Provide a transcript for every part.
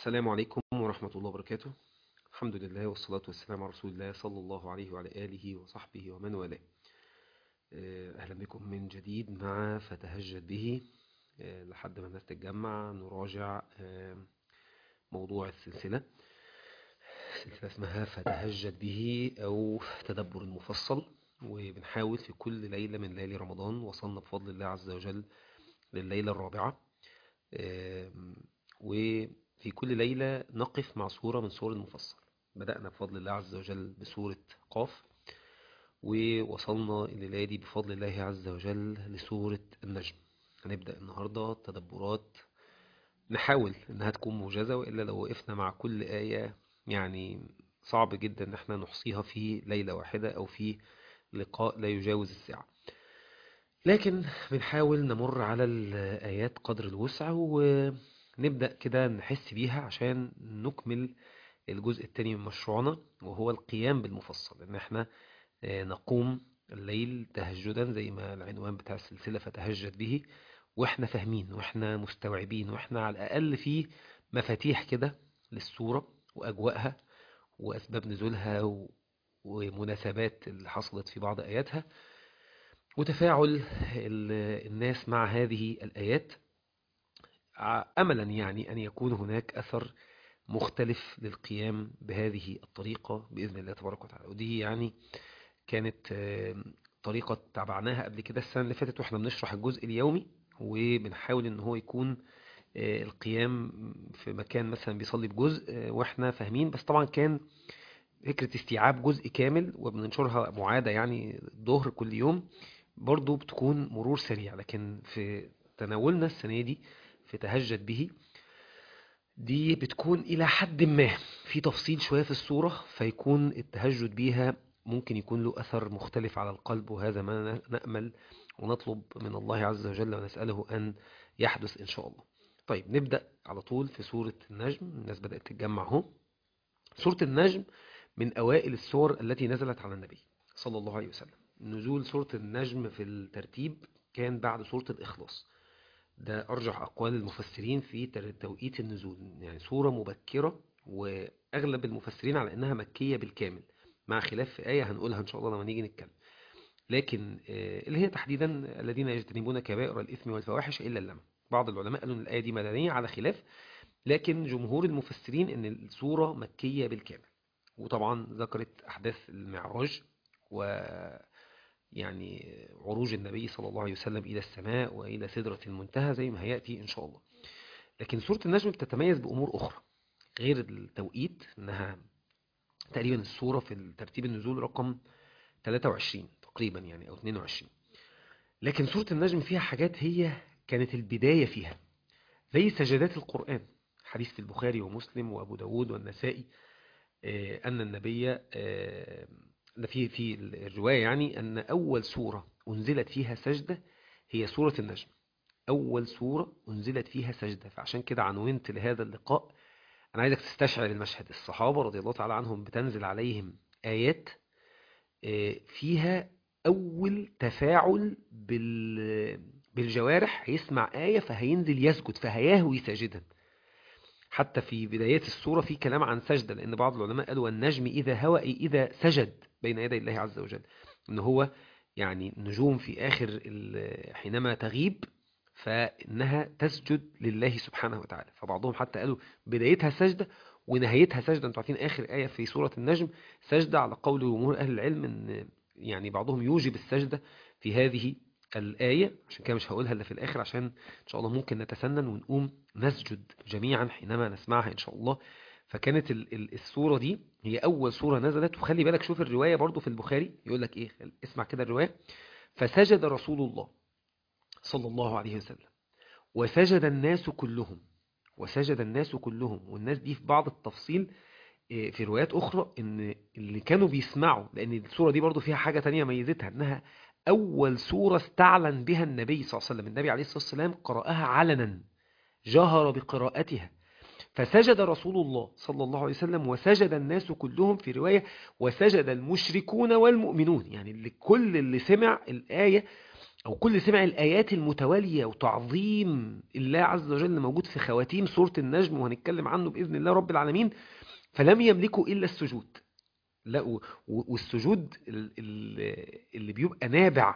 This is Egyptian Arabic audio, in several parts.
السلام عليكم ورحمة الله وبركاته الحمد لله والصلاة والسلام على رسول الله صلى الله عليه وعلى آله وصحبه ومن والاه آه، أهلا بكم من جديد مع فتهجد به آه، لحد ما الناس تتجمع نراجع آه، موضوع السلسلة سلسلة اسمها فتهجد به أو تدبر المفصل وبنحاول في كل ليلة من ليالي رمضان وصلنا بفضل الله عز وجل لليلة الرابعة آم، وفي كل ليلة نقف مع سورة من سور المفصل بدأنا بفضل الله عز وجل بسورة قاف ووصلنا الليلة دي بفضل الله عز وجل لسورة النجم هنبدأ النهاردة تدبرات نحاول انها تكون موجزة وإلا لو وقفنا مع كل آية يعني صعب جدا ان احنا نحصيها في ليلة واحدة او في لقاء لا يجاوز الساعة لكن بنحاول نمر على الآيات قدر الوسع ونبدأ كده نحس بيها عشان نكمل الجزء التاني من مشروعنا وهو القيام بالمفصل ان احنا آه، نقوم الليل تهجدا زي ما العنوان بتاع السلسلة فتهجد به واحنا فاهمين واحنا مستوعبين واحنا على الأقل في مفاتيح كده للسورة وأجواءها وأسباب نزولها و- ومناسبات اللي حصلت في بعض آياتها وتفاعل ال- الناس مع هذه الآيات ع- أملا يعني أن يكون هناك أثر مختلف للقيام بهذه الطريقة بإذن الله تبارك وتعالى ودي يعني كانت آه، طريقة تابعناها قبل كده السنة اللي فاتت واحنا بنشرح الجزء اليومي وبنحاول ان هو يكون آه، القيام في مكان مثلا بيصلي بجزء آه، واحنا فاهمين بس طبعا كان فكرة استيعاب جزء كامل وبننشرها معادة يعني الظهر كل يوم برضو بتكون مرور سريع لكن في تناولنا السنة دي في تهجد به دي بتكون إلى حد ما في تفصيل شوية في الصورة فيكون التهجد بيها ممكن يكون له أثر مختلف على القلب وهذا ما نأمل ونطلب من الله عز وجل ونسأله أن يحدث إن شاء الله طيب نبدأ على طول في سورة النجم الناس بدأت تتجمع اهو سورة النجم من أوائل السور التي نزلت على النبي صلى الله عليه وسلم نزول سورة النجم في الترتيب كان بعد سورة الإخلاص ده أرجح أقوال المفسرين في تر- توقيت النزول يعني سورة مبكرة وأغلب المفسرين على أنها مكية بالكامل مع خلاف في آية هنقولها إن شاء الله لما نيجي نتكلم لكن آه، اللي هي تحديدا الذين يجتنبون كبائر الإثم والفواحش إلا اللمم بعض العلماء قالوا أن الآية دي مدنية على خلاف لكن جمهور المفسرين أن السورة مكية بالكامل وطبعا ذكرت أحداث المعراج و يعني عروج النبي صلى الله عليه وسلم إلى السماء وإلى سدرة المنتهى زي ما هيأتي إن شاء الله لكن سورة النجم بتتميز بأمور أخرى غير التوقيت إنها تقريبا السورة في الترتيب النزول رقم 23 تقريبا يعني أو 22 لكن سورة النجم فيها حاجات هي كانت البداية فيها زي سجدات القرآن حديث في البخاري ومسلم وأبو داود والنسائي آه، أن النبي آه، ده في في الرواية يعني أن أول سورة أنزلت فيها سجدة هي سورة النجم أول سورة أنزلت فيها سجدة فعشان كده عنونت لهذا اللقاء أنا عايزك تستشعر المشهد الصحابة رضي الله تعالى عنهم بتنزل عليهم آيات آه، فيها أول تفاعل بال بالجوارح هيسمع آية فهينزل يسجد فهيهوي ساجدا حتى في بدايات السورة في كلام عن سجدة لأن بعض العلماء قالوا النجم إذا هوى إذا سجد بين يدي الله عز وجل إن هو يعني النجوم في آخر ال- حينما تغيب فإنها تسجد لله سبحانه وتعالى فبعضهم حتى قالوا بدايتها سجدة ونهايتها سجدة انتوا عارفين آخر آية في سورة النجم سجدة على قول جمهور أهل العلم إن يعني بعضهم يوجب السجدة في هذه الآية عشان كده مش هقولها إلا في الآخر عشان إن شاء الله ممكن نتسنن ونقوم نسجد جميعا حينما نسمعها إن شاء الله فكانت ال- ال- السورة دي هي أول سورة نزلت وخلي بالك شوف الرواية برضو في البخاري يقول لك إيه اسمع كده الرواية فسجد رسول الله صلى الله عليه وسلم وسجد الناس كلهم وسجد الناس كلهم والناس دي في بعض التفصيل إيه، في روايات أخرى إن اللي كانوا بيسمعوا لأن السورة دي برضو فيها حاجة تانية ميزتها إنها أول سورة استعلن بها النبي صلى الله عليه وسلم النبي عليه الصلاة والسلام قرأها علنا جهر بقراءتها فسجد رسول الله صلى الله عليه وسلم وسجد الناس كلهم في رواية وسجد المشركون والمؤمنون يعني اللي كل اللي سمع الآية أو كل سمع الآيات المتوالية وتعظيم الله عز وجل موجود في خواتيم سورة النجم وهنتكلم عنه بإذن الله رب العالمين فلم يملكوا إلا السجود لا والسجود اللي بيبقى نابع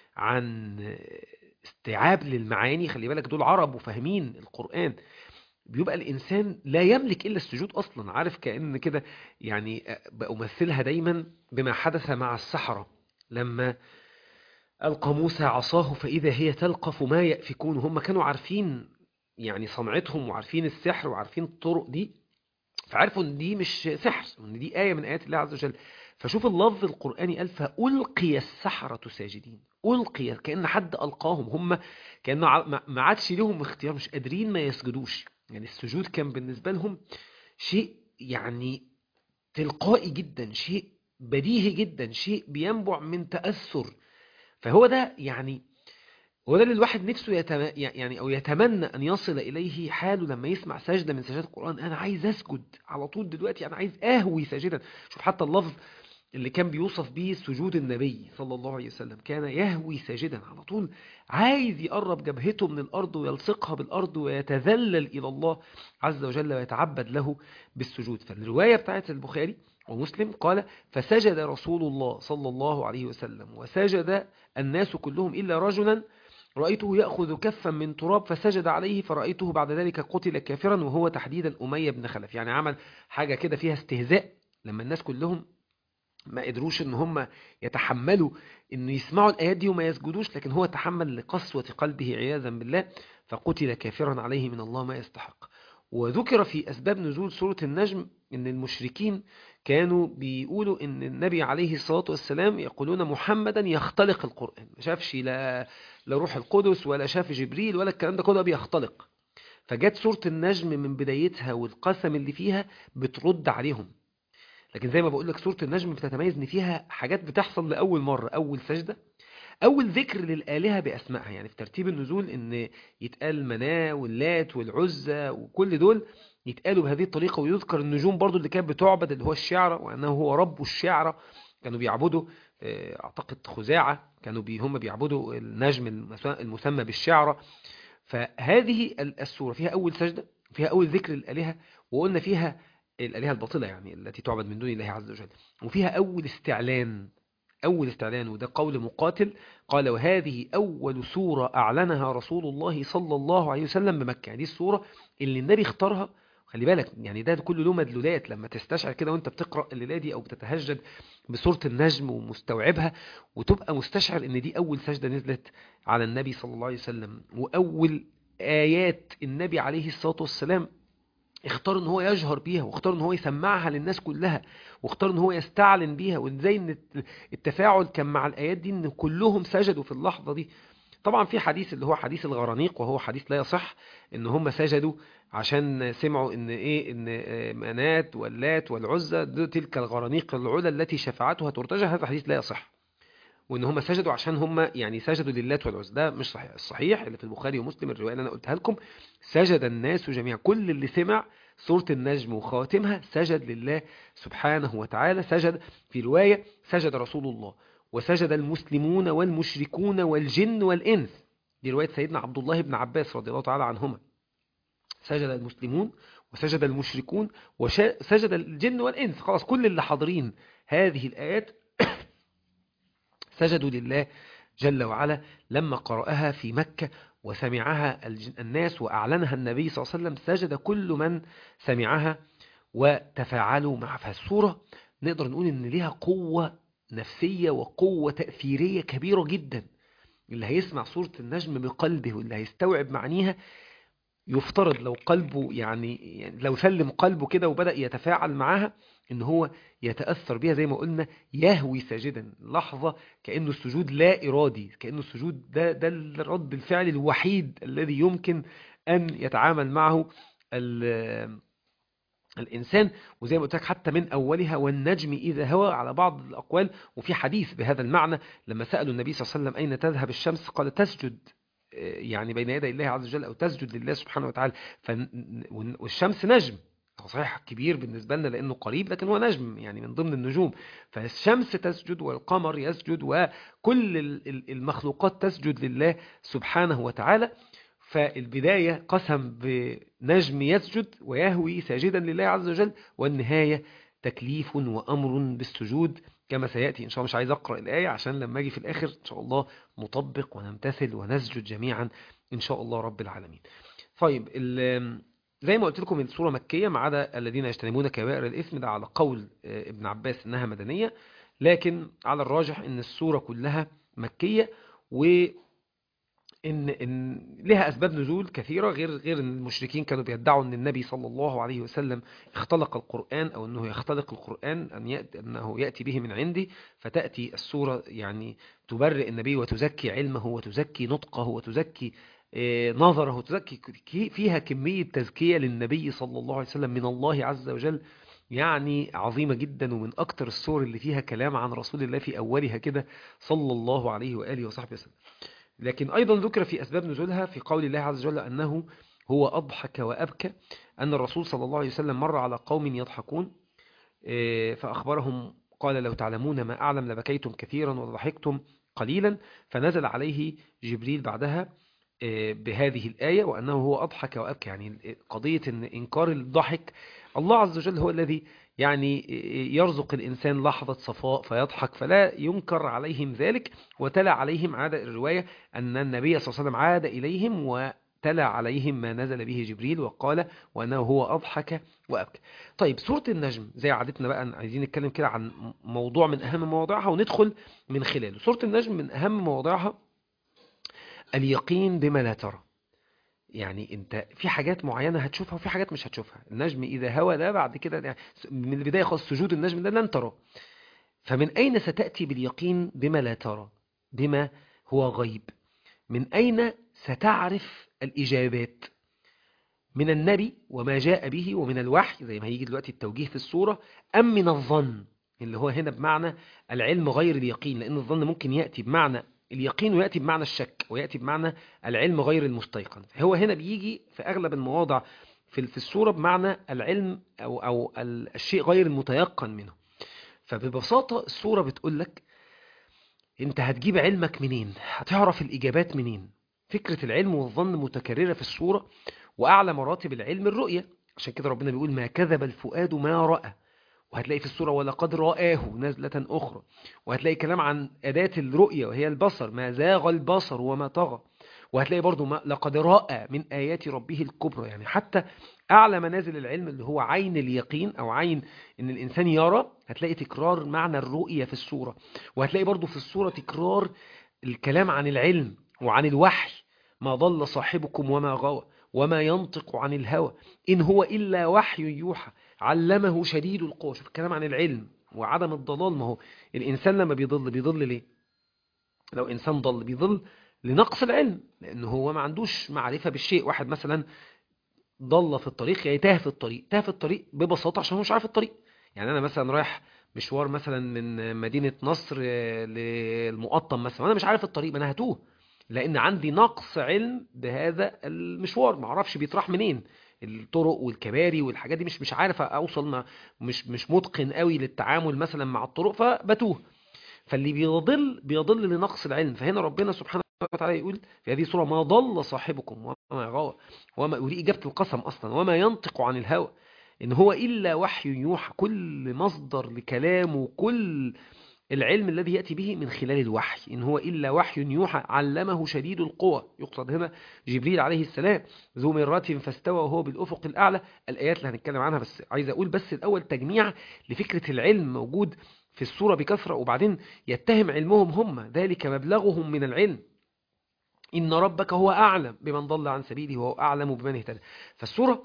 عن استيعاب للمعاني خلي بالك دول عرب وفاهمين القرآن بيبقى الإنسان لا يملك إلا السجود أصلا عارف كأن كده يعني بأمثلها دايما بما حدث مع السحرة لما ألقى موسى عصاه فإذا هي تلقف ما يأفكون هم كانوا عارفين يعني صنعتهم وعارفين السحر وعارفين الطرق دي فعرفوا ان دي مش سحر وان دي آية من آيات الله عز وجل فشوف اللفظ القرآني قال فألقي السحرة ساجدين ألقي كأن حد ألقاهم هم كأن ما عادش لهم اختيار مش قادرين ما يسجدوش يعني السجود كان بالنسبة لهم شيء يعني تلقائي جدا شيء بديهي جدا شيء بينبع من تأثر فهو ده يعني هو ده اللي الواحد نفسه يتم... يعني او يتمنى ان يصل اليه حاله لما يسمع سجده من سجدات القران انا عايز اسجد على طول دلوقتي انا عايز اهوي ساجدا شوف حتى اللفظ اللي كان بيوصف به سجود النبي صلى الله عليه وسلم كان يهوي ساجدا على طول عايز يقرب جبهته من الارض ويلصقها بالارض ويتذلل الى الله عز وجل ويتعبد له بالسجود فالروايه بتاعت البخاري ومسلم قال فسجد رسول الله صلى الله عليه وسلم وسجد الناس كلهم إلا رجلا رأيته يأخذ كفا من تراب فسجد عليه فرأيته بعد ذلك قتل كافرا وهو تحديدا أمية بن خلف يعني عمل حاجة كده فيها استهزاء لما الناس كلهم ما قدروش ان هم يتحملوا انه يسمعوا الايات دي وما يسجدوش لكن هو تحمل لقسوة قلبه عياذا بالله فقتل كافرا عليه من الله ما يستحق وذكر في أسباب نزول سورة النجم ان المشركين كانوا بيقولوا ان النبي عليه الصلاة والسلام يقولون محمدا يختلق القرآن ما شافش لا, لا روح القدس ولا شاف جبريل ولا الكلام ده كله بيختلق فجت سورة النجم من بدايتها والقسم اللي فيها بترد عليهم لكن زي ما بقول لك سورة النجم بتتميز ان فيها حاجات بتحصل لأول مرة أول سجدة أول ذكر للآلهة بأسمائها يعني في ترتيب النزول ان يتقال مناه واللات والعزة وكل دول يتقالوا بهذه الطريقة ويذكر النجوم برضو اللي كانت بتعبد اللي هو الشعرة وأنه هو رب الشعرة كانوا بيعبدوا أعتقد خزاعة كانوا بي هم بيعبدوا النجم المسمى بالشعرة فهذه السورة فيها أول سجدة فيها أول ذكر للآلهة وقلنا فيها الآلهة الباطلة يعني التي تعبد من دون الله عز وجل وفيها أول استعلان أول استعلان وده قول مقاتل قال وهذه أول سورة أعلنها رسول الله صلى الله عليه وسلم بمكة دي السورة اللي النبي اختارها خلي بالك يعني ده كله له مدلولات لما تستشعر كده وانت بتقرأ الليلة دي او بتتهجد بسورة النجم ومستوعبها وتبقى مستشعر ان دي اول سجدة نزلت على النبي صلى الله عليه وسلم واول ايات النبي عليه الصلاة والسلام اختار ان هو يجهر بيها واختار ان هو يسمعها للناس كلها واختار ان هو يستعلن بيها وازاي ان التفاعل كان مع الايات دي ان كلهم سجدوا في اللحظة دي طبعا في حديث اللي هو حديث الغرانيق وهو حديث لا يصح ان هم سجدوا عشان سمعوا ان ايه ان منات واللات والعزى تلك الغرانيق العلا التي شفاعتها ترتجى هذا حديث لا يصح وان هم سجدوا عشان هم يعني سجدوا للات والعزى ده مش صحيح الصحيح اللي في البخاري ومسلم الروايه اللي انا قلتها لكم سجد الناس جميعا كل اللي سمع سورة النجم وخواتمها سجد لله سبحانه وتعالى سجد في رواية سجد رسول الله وسجد المسلمون والمشركون والجن والإنس دي رواية سيدنا عبد الله بن عباس رضي الله تعالى عنهما سجد المسلمون وسجد المشركون وسجد الجن والإنس خلاص كل اللي حاضرين هذه الآيات سجدوا لله جل وعلا لما قرأها في مكة وسمعها الناس وأعلنها النبي صلى الله عليه وسلم سجد كل من سمعها وتفاعلوا معها فالسورة نقدر نقول إن ليها قوة نفسية وقوة تأثيرية كبيرة جدا اللي هيسمع سورة النجم بقلبه واللي هيستوعب معانيها يفترض لو قلبه يعني, يعني لو سلم قلبه كده وبدأ يتفاعل معاها ان هو يتأثر بها زي ما قلنا يهوي ساجدا لحظة كأنه السجود لا إرادي كأنه السجود ده, ده الرد الفعل الوحيد الذي يمكن أن يتعامل معه الإنسان وزي ما قلت لك حتى من أولها والنجم إذا هوى على بعض الأقوال وفي حديث بهذا المعنى لما سألوا النبي صلى الله عليه وسلم أين تذهب الشمس قال تسجد يعني بين يدي الله عز وجل أو تسجد لله سبحانه وتعالى والشمس نجم هو صحيح كبير بالنسبة لنا لأنه قريب لكن هو نجم يعني من ضمن النجوم فالشمس تسجد والقمر يسجد وكل المخلوقات تسجد لله سبحانه وتعالى فالبداية قسم بنجم يسجد ويهوي ساجدا لله عز وجل والنهاية تكليف وأمر بالسجود كما سيأتي إن شاء الله مش عايز أقرأ الآية عشان لما أجي في الآخر إن شاء الله نطبق ونمتثل ونسجد جميعا إن شاء الله رب العالمين طيب زي ما قلت لكم السورة مكية ما عدا الذين يجتنبون كبائر الإثم ده على قول ابن عباس إنها مدنية لكن على الراجح إن السورة كلها مكية و إن, إن لها أسباب نزول كثيرة غير غير إن المشركين كانوا بيدعوا إن النبي صلى الله عليه وسلم اختلق القرآن أو إنه يختلق القرآن أن يأتي أنه يأتي به من عندي فتأتي السورة يعني تبرئ النبي وتزكي علمه وتزكي نطقه وتزكي نظره وتزكي فيها كمية تزكية للنبي صلى الله عليه وسلم من الله عز وجل يعني عظيمة جدا ومن أكتر السور اللي فيها كلام عن رسول الله في أولها كده صلى الله عليه وآله وصحبه وسلم لكن أيضا ذكر في أسباب نزولها في قول الله عز وجل أنه هو أضحك وأبكى أن الرسول صلى الله عليه وسلم مر على قوم يضحكون فأخبرهم قال لو تعلمون ما أعلم لبكيتم كثيرا وضحكتم قليلا فنزل عليه جبريل بعدها بهذه الآية وأنه هو أضحك وأبكى يعني قضية إن إنكار الضحك الله عز وجل هو الذي يعني يرزق الإنسان لحظة صفاء فيضحك فلا ينكر عليهم ذلك وتلا عليهم عاد الرواية أن النبي صلى الله عليه وسلم عاد إليهم وتلا عليهم ما نزل به جبريل وقال وأنه هو أضحك وأبكى طيب سورة النجم زي عادتنا بقى عايزين نتكلم كده عن موضوع من أهم مواضيعها وندخل من خلاله سورة النجم من أهم مواضيعها اليقين بما لا ترى يعني انت في حاجات معينة هتشوفها وفي حاجات مش هتشوفها النجم إذا هوى ده بعد كده يعني من البداية خالص سجود النجم ده لن ترى فمن أين ستأتي باليقين بما لا ترى بما هو غيب من أين ستعرف الإجابات من النبي وما جاء به ومن الوحي زي ما هيجي دلوقتي التوجيه في الصورة أم من الظن اللي هو هنا بمعنى العلم غير اليقين لأن الظن ممكن يأتي بمعنى اليقين ويأتي بمعنى الشك ويأتي بمعنى العلم غير المستيقن هو هنا بيجي في أغلب المواضع في في السورة بمعنى العلم أو, أو الشيء غير المتيقن منه فببساطة السورة بتقول لك انت هتجيب علمك منين هتعرف الإجابات منين فكرة العلم والظن متكررة في السورة وأعلى مراتب العلم الرؤية عشان كده ربنا بيقول ما كذب الفؤاد ما رأى وهتلاقي في السورة ولقد رآه نزلة أخرى وهتلاقي كلام عن أداة الرؤية وهي البصر ما زاغ البصر وما طغى وهتلاقي برضو ما لقد رأى من آيات ربه الكبرى يعني حتى أعلى منازل العلم اللي هو عين اليقين أو عين إن الإنسان يرى هتلاقي تكرار معنى الرؤية في السورة وهتلاقي برضو في السورة تكرار الكلام عن العلم وعن الوحي ما ضل صاحبكم وما غوى وما ينطق عن الهوى إن هو إلا وحي يوحى علمه شديد القوى شوف الكلام عن العلم وعدم الضلال ما هو الإنسان لما بيضل بيضل ليه لو إنسان ضل بيضل لنقص العلم لأنه هو ما عندوش معرفة بالشيء واحد مثلا ضل في الطريق يعني تاه في الطريق تاه في الطريق ببساطة عشان هو مش عارف الطريق يعني أنا مثلا رايح مشوار مثلا من مدينة نصر للمقطم مثلا وأنا مش عارف الطريق ما أنا هتوه لأن عندي نقص علم بهذا المشوار ما اعرفش بيطرح منين الطرق والكباري والحاجات دي مش مش عارف اوصل ما مش مش متقن قوي للتعامل مثلا مع الطرق فبتوه فاللي بيضل بيضل لنقص العلم فهنا ربنا سبحانه وتعالى يقول في هذه السوره ما ضل صاحبكم وما غوى وما ودي اجابه القسم اصلا وما ينطق عن الهوى ان هو الا وحي يوحى كل مصدر لكلامه كل العلم الذي يأتي به من خلال الوحي إن هو إلا وحي يوحى علمه شديد القوى يقصد هنا جبريل عليه السلام ذو مرة فاستوى وهو بالأفق الأعلى الآيات اللي هنتكلم عنها بس عايز أقول بس الأول تجميع لفكرة العلم موجود في السورة بكثرة وبعدين يتهم علمهم هم ذلك مبلغهم من العلم إن ربك هو أعلم بمن ضل عن سبيله وهو أعلم بمن اهتدى فالسورة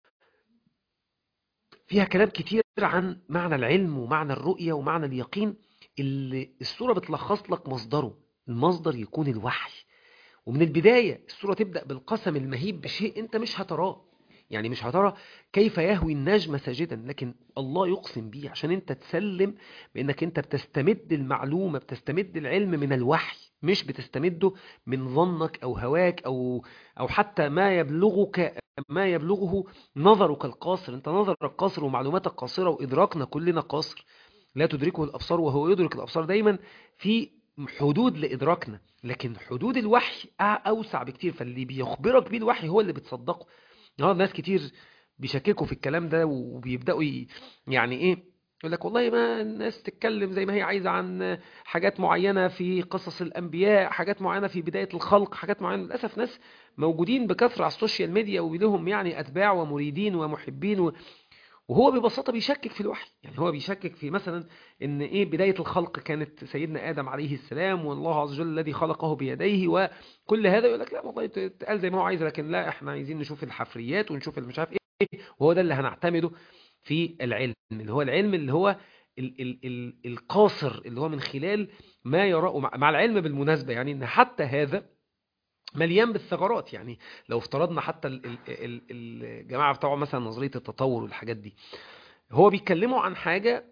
فيها كلام كتير عن معنى العلم ومعنى الرؤية ومعنى اليقين اللي السورة بتلخص لك مصدره المصدر يكون الوحي ومن البداية السورة تبدأ بالقسم المهيب بشيء انت مش هتراه يعني مش هترى كيف يهوي النجم ساجدا لكن الله يقسم بيه عشان انت تسلم بانك انت بتستمد المعلومة بتستمد العلم من الوحي مش بتستمده من ظنك او هواك او او حتى ما يبلغك ما يبلغه نظرك القاصر انت نظرك قاصر ومعلوماتك قاصرة وإدراكنا كلنا قاصر لا تدركه الأبصار وهو يدرك الأبصار دايما في حدود لإدراكنا لكن حدود الوحي أوسع بكتير فاللي بيخبرك بيه الوحي هو اللي بتصدقه النهارده ناس كتير بيشككوا في الكلام ده وبيبدأوا يعني ايه يقول لك والله ما الناس تتكلم زي ما هي عايزة عن حاجات معينة في قصص الأنبياء حاجات معينة في بداية الخلق حاجات معينة للأسف ناس موجودين بكثرة على السوشيال ميديا ولهم يعني أتباع ومريدين ومحبين و... وهو ببساطة بيشكك في الوحي يعني هو بيشكك في مثلا ان ايه بداية الخلق كانت سيدنا آدم عليه السلام والله عز وجل الذي خلقه بيديه وكل هذا يقول لك لا والله تقال زي ما هو عايز لكن لا احنا عايزين نشوف الحفريات ونشوف مش عارف ايه وهو ده اللي هنعتمده في العلم اللي هو العلم اللي هو ال ال ال القاصر اللي هو من خلال ما يراه مع العلم بالمناسبة يعني ان حتى هذا مليان بالثغرات يعني لو افترضنا حتى الجماعة بتوع مثلا نظرية التطور والحاجات دي هو بيتكلموا عن حاجة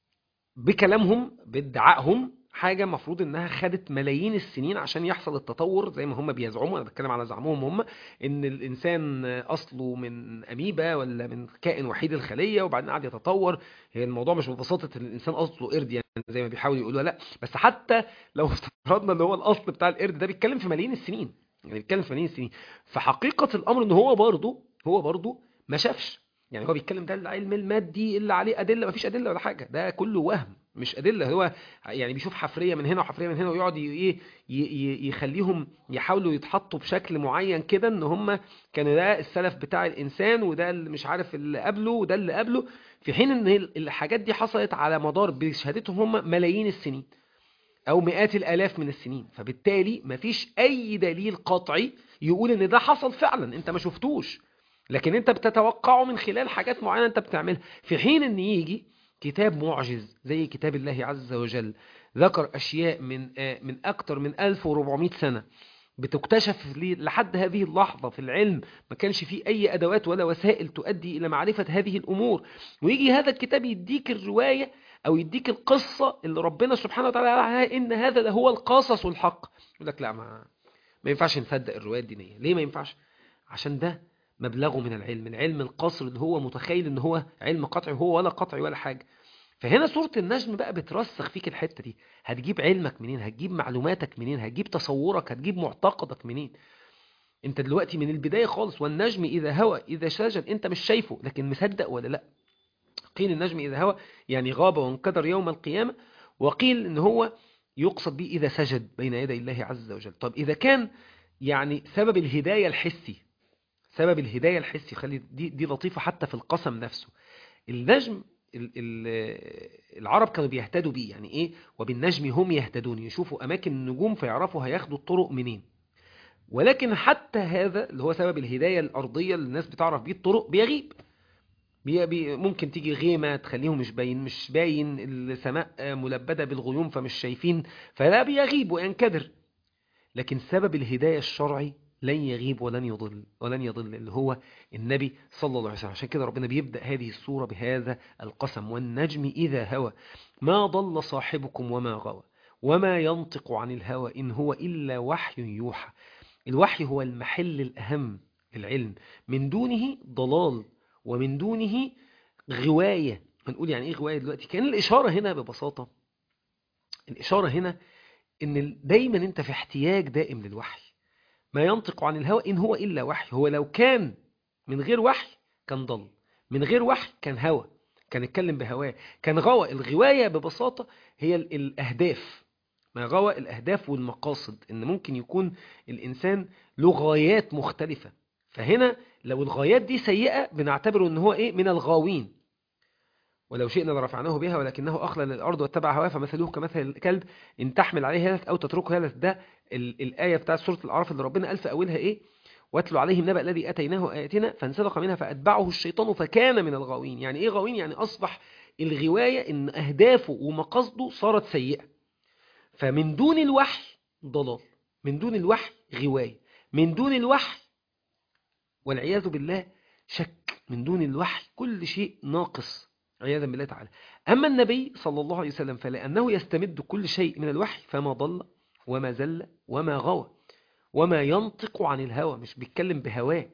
بكلامهم بادعائهم حاجة مفروض انها خدت ملايين السنين عشان يحصل التطور زي ما هم بيزعموا انا بتكلم على زعمهم هم ان الانسان اصله من اميبا ولا من كائن وحيد الخلية وبعدين قعد يتطور هي الموضوع مش ببساطة ان الانسان اصله قرد يعني زي ما بيحاولوا يقولوا لا بس حتى لو افترضنا ان هو الاصل بتاع القرد ده بيتكلم في ملايين السنين يعني بيتكلم في ملايين السنين فحقيقة الامر ان هو برضه هو برضه ما شافش يعني هو بيتكلم ده العلم المادي اللي عليه ادله مفيش ادله ولا حاجه ده كله وهم مش ادله هو يعني بيشوف حفريه من هنا وحفريه من هنا ويقعد ايه يخليهم يحاولوا يتحطوا بشكل معين كده ان هم كان ده السلف بتاع الانسان وده اللي مش عارف اللي قبله وده اللي قبله في حين ان الحاجات دي حصلت على مدار بشهادتهم هم ملايين السنين او مئات الالاف من السنين فبالتالي مفيش اي دليل قطعي يقول ان ده حصل فعلا انت ما شفتوش لكن انت بتتوقعه من خلال حاجات معينة انت بتعملها في حين ان يجي كتاب معجز زي كتاب الله عز وجل ذكر اشياء من من اكتر من 1400 سنة بتكتشف لحد هذه اللحظة في العلم ما كانش فيه اي ادوات ولا وسائل تؤدي الى معرفة هذه الامور ويجي هذا الكتاب يديك الرواية او يديك القصة اللي ربنا سبحانه وتعالى عليها ان هذا ده هو القصص والحق يقول لك لا ما ما ينفعش نصدق الرواية الدينية ليه ما ينفعش عشان ده مبلغه من العلم العلم القصر اللي هو متخيل ان هو علم قطعي هو ولا قطعي ولا حاجة فهنا سورة النجم بقى بترسخ فيك الحتة دي هتجيب علمك منين هتجيب معلوماتك منين هتجيب تصورك هتجيب معتقدك منين انت دلوقتي من البداية خالص والنجم اذا هوى اذا سجد انت مش شايفه لكن مصدق ولا لا قيل النجم اذا هوى يعني غاب وانقدر يوم القيامة وقيل ان هو يقصد به اذا سجد بين يدي الله عز وجل طب اذا كان يعني سبب الهداية الحسي سبب الهداية الحسي خلي دي, دي لطيفة حتى في القسم نفسه النجم العرب كانوا بيهتدوا بيه يعني ايه وبالنجم هم يهتدون يشوفوا اماكن النجوم فيعرفوا هياخدوا الطرق منين ولكن حتى هذا اللي هو سبب الهداية الارضية اللي الناس بتعرف بيه الطرق بيغيب بي بي ممكن تيجي غيمة تخليهم مش باين مش باين السماء ملبدة بالغيوم فمش شايفين فلا بيغيب وينكدر لكن سبب الهداية الشرعي لن يغيب ولن يضل ولن يضل اللي هو النبي صلى الله عليه وسلم عشان كده ربنا بيبدأ هذه السورة بهذا القسم والنجم إذا هوى ما ضل صاحبكم وما غوى وما ينطق عن الهوى إن هو إلا وحي يوحى الوحي هو المحل الأهم للعلم من دونه ضلال ومن دونه غواية هنقول يعني إيه غواية دلوقتي كان الإشارة هنا ببساطة الإشارة هنا إن دايما أنت في احتياج دائم للوحي ما ينطق عن الهوى إن هو إلا وحي هو لو كان من غير وحي كان ضل من غير وحي كان هوى كان يتكلم بهواه كان غوى الغواية ببساطة هي الأهداف ما غوى الأهداف والمقاصد إن ممكن يكون الإنسان له غايات مختلفة فهنا لو الغايات دي سيئة بنعتبره إن هو إيه من الغاوين ولو شئنا لرفعناه بها ولكنه أخلى للأرض واتبع هواه فمثله كمثل الكلب إن تحمل عليه هلث أو تتركه هلث ده الآية بتاعت سورة الأعراف اللي ربنا قال في أولها إيه واتلو عليهم نبأ الذي أتيناه آياتنا فانسلخ منها فأتبعه الشيطان فكان من الغاوين يعني إيه غاوين يعني أصبح الغواية إن أهدافه ومقاصده صارت سيئة فمن دون الوحي ضلال من دون الوحي غواية من دون الوحي والعياذ بالله شك من دون الوحي كل شيء ناقص عياذا بالله تعالى أما النبي صلى الله عليه وسلم فلأنه يستمد كل شيء من الوحي فما ضل وما زل وما غوى وما ينطق عن الهوى مش بيتكلم بهواه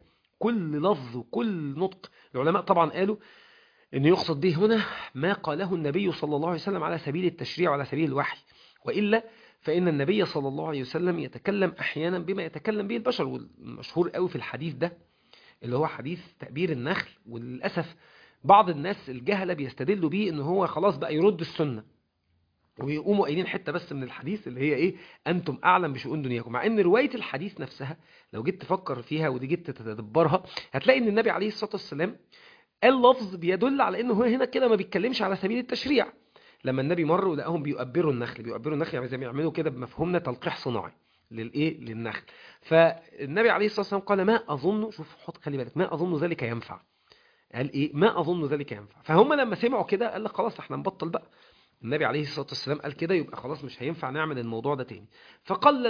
كل لفظ وكل نطق العلماء طبعا قالوا أنه يقصد به هنا ما قاله النبي صلى الله عليه وسلم على سبيل التشريع وعلى سبيل الوحي وإلا فإن النبي صلى الله عليه وسلم يتكلم أحيانا بما يتكلم به البشر والمشهور قوي في الحديث ده اللي هو حديث تأبير النخل وللأسف بعض الناس الجهلة بيستدلوا بيه ان هو خلاص بقى يرد السنة ويقوموا قايلين حتة بس من الحديث اللي هي ايه انتم اعلم بشؤون دنياكم مع ان رواية الحديث نفسها لو جيت تفكر فيها ودي جيت تتدبرها هتلاقي ان النبي عليه الصلاة والسلام قال لفظ بيدل على انه هو هنا كده ما بيتكلمش على سبيل التشريع لما النبي مر ولقاهم بيؤبروا النخل بيؤبروا النخل يعني زي ما يعملوا كده بمفهومنا تلقيح صناعي للايه للنخل فالنبي عليه الصلاه والسلام قال ما اظن شوف حط خلي بالك ما اظن ذلك ينفع قال ايه ما اظن ذلك ينفع فهم لما سمعوا كده قال لك خلاص احنا نبطل بقى النبي عليه الصلاه والسلام قال كده يبقى خلاص مش هينفع نعمل الموضوع ده تاني فقل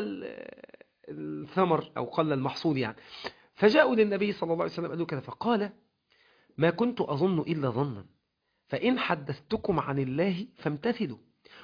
الثمر او قل المحصول يعني فجاءوا للنبي صلى الله عليه وسلم قالوا كده فقال ما كنت اظن الا ظنا فان حدثتكم عن الله فامتثلوا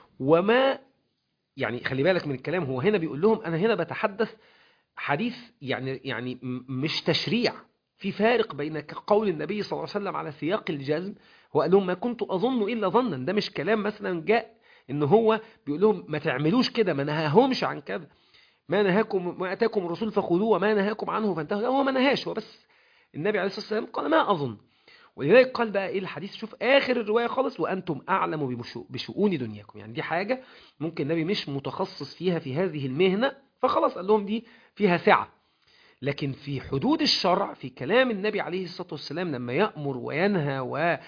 وما يعني خلي بالك من الكلام هو هنا بيقول لهم انا هنا بتحدث حديث يعني يعني مش تشريع في فارق بين قول النبي صلى الله عليه وسلم على سياق الجزم هو قال لهم ما كنت اظن الا ظنا ده مش كلام مثلا جاء ان هو بيقول لهم ما تعملوش كده ما نهاهمش عن كذا ما نهاكم ما اتاكم الرسول فخذوه وما نهاكم عنه فانتهوا هو ما نهاش هو بس النبي عليه الصلاه والسلام قال ما اظن ولذلك قال بقى ايه الحديث شوف اخر الروايه خالص وانتم اعلم بشؤون دنياكم يعني دي حاجه ممكن النبي مش متخصص فيها في هذه المهنه فخلاص قال لهم دي فيها سعه لكن في حدود الشرع في كلام النبي عليه الصلاه والسلام لما يامر وينهى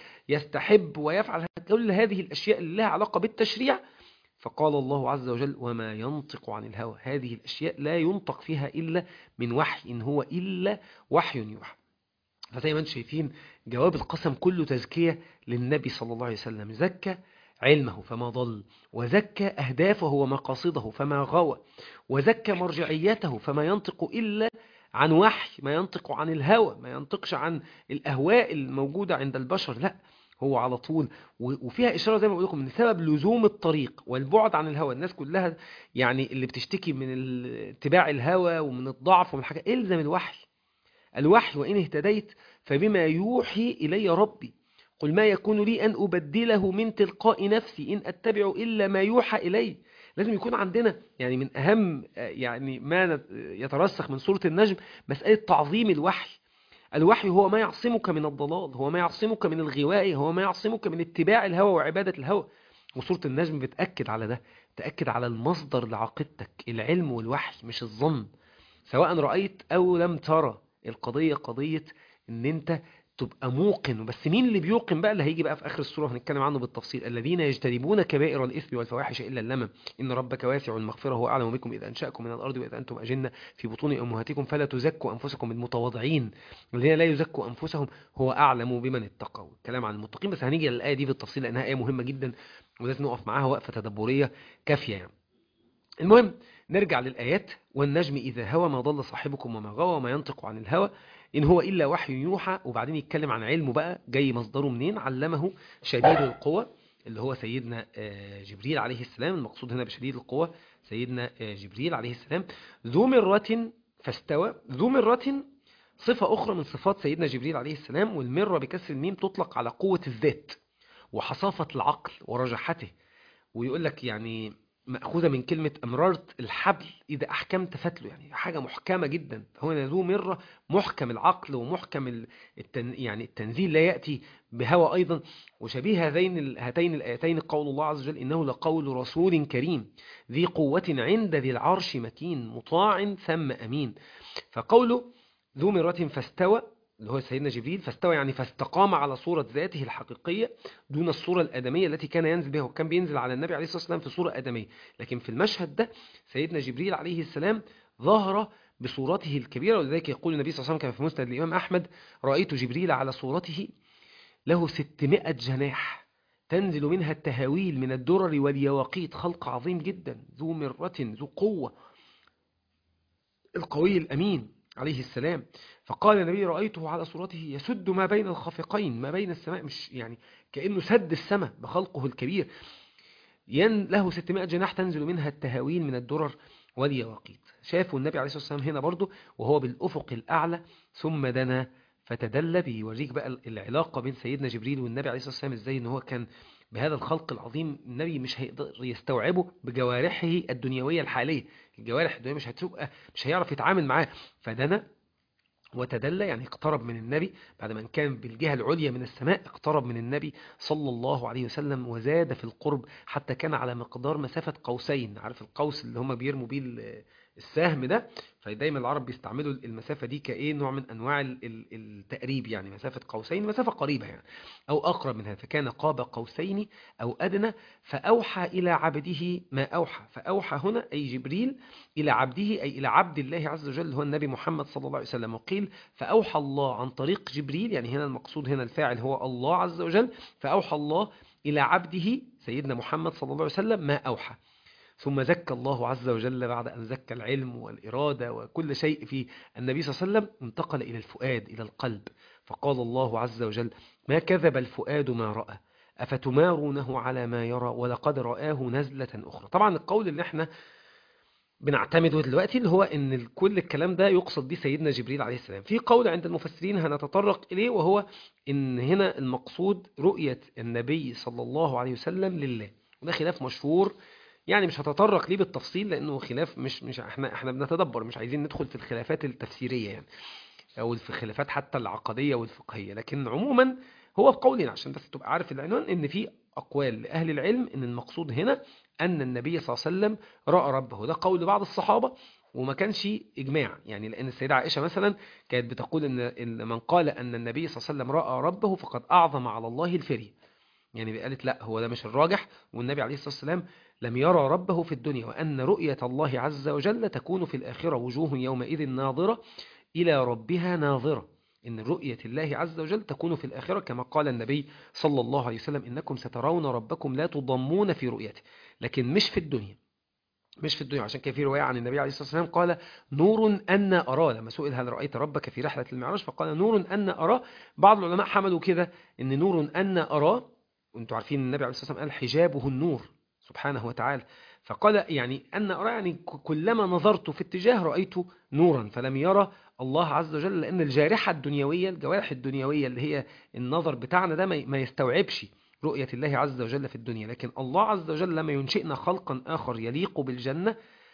ويستحب ويفعل كل هذه الاشياء اللي لها علاقه بالتشريع فقال الله عز وجل وما ينطق عن الهوى هذه الاشياء لا ينطق فيها الا من وحي ان هو الا وحي يوحى فزي ما انتم شايفين جواب القسم كله تزكية للنبي صلى الله عليه وسلم زكى علمه فما ضل وزكى أهدافه ومقاصده فما غوى وزكى مرجعيته فما ينطق إلا عن وحي ما ينطق عن الهوى ما ينطقش عن الأهواء الموجودة عند البشر لا هو على طول وفيها إشارة زي ما بقول لكم من سبب لزوم الطريق والبعد عن الهوى الناس كلها يعني اللي بتشتكي من اتباع الهوى ومن الضعف ومن حاجة إلزم الوحي الوحي وإن اهتديت فبما يوحي إلي ربي قل ما يكون لي أن أبدله من تلقاء نفسي إن أتبع إلا ما يوحى إلي لازم يكون عندنا يعني من أهم يعني ما يترسخ من سورة النجم مسألة تعظيم الوحي الوحي هو ما يعصمك من الضلال هو ما يعصمك من الغواء هو ما يعصمك من اتباع الهوى وعبادة الهوى وسورة النجم بتأكد على ده تأكد على المصدر لعقيدتك العلم والوحي مش الظن سواء رأيت أو لم ترى القضية قضية ان انت تبقى موقن بس مين اللي بيوقن بقى اللي هيجي بقى في اخر السوره هنتكلم عنه بالتفصيل الذين يجتنبون كبائر الاثم والفواحش الا اللمم ان ربك واسع المغفره هو اعلم بكم اذا انشاكم من الارض واذا انتم اجنه في بطون امهاتكم فلا تزكوا انفسكم المتواضعين الذين لا يزكوا انفسهم هو اعلم بمن اتقوا الكلام عن المتقين بس هنيجي للايه دي بالتفصيل لانها ايه مهمه جدا ولازم نقف معاها وقفه تدبريه كافيه يعني المهم نرجع للآيات والنجم إذا هوى ما ضل صاحبكم وما غوى وما ينطق عن الهوى إن هو إلا وحي يوحى وبعدين يتكلم عن علمه بقى جاي مصدره منين علمه شديد القوى اللي هو سيدنا جبريل عليه السلام المقصود هنا بشديد القوى سيدنا جبريل عليه السلام ذو مرة فاستوى ذو مرة صفة أخرى من صفات سيدنا جبريل عليه السلام والمرة بكسر الميم تطلق على قوة الذات وحصافة العقل ورجحته ويقول لك يعني مأخوذة من كلمة أمررت الحبل إذا أحكمت فتله يعني حاجة محكمة جدا هو ذو مرة محكم العقل ومحكم التن يعني التنزيل لا يأتي بهوى أيضا وشبيه هذين هاتين الآيتين قول الله عز وجل إنه لقول رسول كريم ذي قوة عند ذي العرش مكين مطاع ثم أمين فقوله ذو مرة فاستوى اللي هو سيدنا جبريل فاستوى يعني فاستقام على صورة ذاته الحقيقية دون الصورة الآدمية التي كان ينزل بها وكان بينزل على النبي عليه الصلاة والسلام في صورة آدمية لكن في المشهد ده سيدنا جبريل عليه السلام ظهر بصورته الكبيرة ولذلك يقول النبي صلى الله عليه وسلم كما في مسند الإمام أحمد رأيت جبريل على صورته له 600 جناح تنزل منها التهاويل من الدرر واليواقيت خلق عظيم جدا ذو مرة ذو قوة القوي الأمين عليه السلام فقال النبي رأيته على صورته يسد ما بين الخافقين ما بين السماء مش يعني كأنه سد السماء بخلقه الكبير ين له 600 جناح تنزل منها التهاويل من الدرر واليواقيت شافوا النبي عليه الصلاة والسلام هنا برضه وهو بالأفق الأعلى ثم دنا فتدلى بيوريك بقى العلاقة بين سيدنا جبريل والنبي عليه الصلاة والسلام ازاي ان هو كان بهذا الخلق العظيم النبي مش هيقدر يستوعبه بجوارحه الدنيوية الحالية الجوارح الدنيوية مش هتبقى مش هيعرف يتعامل معاه فدنا وتدلى يعني اقترب من النبي بعد ما كان بالجهة العليا من السماء اقترب من النبي صلى الله عليه وسلم وزاد في القرب حتى كان على مقدار مسافة قوسين عارف القوس اللي هم بيرموا بيه السهم ده فدايما العرب بيستعملوا المسافة دي كايه نوع من انواع التقريب يعني مسافة قوسين مسافة قريبة يعني او اقرب من هذا فكان قاب قوسين او ادنى فاوحى الى عبده ما اوحى فاوحى هنا اي جبريل الى عبده اي الى عبد الله عز وجل هو النبي محمد صلى الله عليه وسلم وقيل فاوحى الله عن طريق جبريل يعني هنا المقصود هنا الفاعل هو الله عز وجل فاوحى الله الى عبده سيدنا محمد صلى الله عليه وسلم ما اوحى ثم زكى الله عز وجل بعد أن زكى العلم والإرادة وكل شيء في النبي صلى الله عليه وسلم انتقل إلى الفؤاد إلى القلب فقال الله عز وجل ما كذب الفؤاد ما رأى أفتمارونه على ما يرى ولقد رآه نزلة أخرى طبعا القول اللي احنا بنعتمده دلوقتي اللي هو ان كل الكلام ده يقصد به سيدنا جبريل عليه السلام في قول عند المفسرين هنتطرق اليه وهو ان هنا المقصود رؤية النبي صلى الله عليه وسلم لله وده خلاف مشهور يعني مش هتطرق ليه بالتفصيل لانه خلاف مش مش احنا احنا بنتدبر مش عايزين ندخل في الخلافات التفسيريه يعني او في الخلافات حتى العقديه والفقهيه لكن عموما هو بقولين عشان بس تبقى عارف العنوان ان في اقوال لاهل العلم ان المقصود هنا ان النبي صلى الله عليه وسلم راى ربه ده قول بعض الصحابه وما كانش اجماع يعني لان السيده عائشه مثلا كانت بتقول ان من قال ان النبي صلى الله عليه وسلم راى ربه فقد اعظم على الله الفري يعني قالت لا هو ده مش الراجح والنبي عليه الصلاه والسلام لم يرى ربه في الدنيا وأن رؤية الله عز وجل تكون في الآخرة وجوه يومئذ ناظرة إلى ربها ناظرة إن رؤية الله عز وجل تكون في الآخرة كما قال النبي صلى الله عليه وسلم إنكم سترون ربكم لا تضمون في رؤيته لكن مش في الدنيا مش في الدنيا عشان كان في رواية عن النبي عليه الصلاة والسلام قال نور أن أرى لما سئل هل رأيت ربك في رحلة المعراج فقال نور أن أرى بعض العلماء حملوا كده إن نور أن أرى وانتم عارفين النبي عليه الصلاة والسلام قال حجابه النور سبحانه وتعالى فقال يعني أن أرى يعني كلما نظرت في اتجاه رأيت نورا فلم يرى الله عز وجل لأن الجارحة الدنيوية الجوارح الدنيوية اللي هي النظر بتاعنا ده ما يستوعبش رؤية الله عز وجل في الدنيا لكن الله عز وجل لما ينشئنا خلقا آخر يليق بالجنة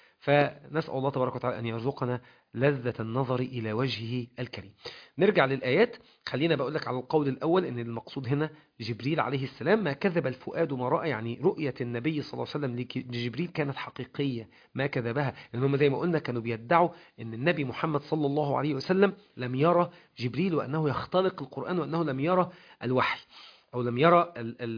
فنسأل الله تبارك وتعالى أن يرزقنا لذة النظر إلى وجهه الكريم نرجع للآيات خلينا بقول لك على القول الأول أن المقصود هنا جبريل عليه السلام ما كذب الفؤاد ما رأى يعني رؤية النبي صلى الله عليه وسلم لجبريل كانت حقيقية ما كذبها لأن هم زي ما قلنا كانوا بيدعوا أن النبي محمد صلى الله عليه وسلم لم يرى جبريل وأنه يختلق القرآن وأنه لم يرى الوحي أو لم يرى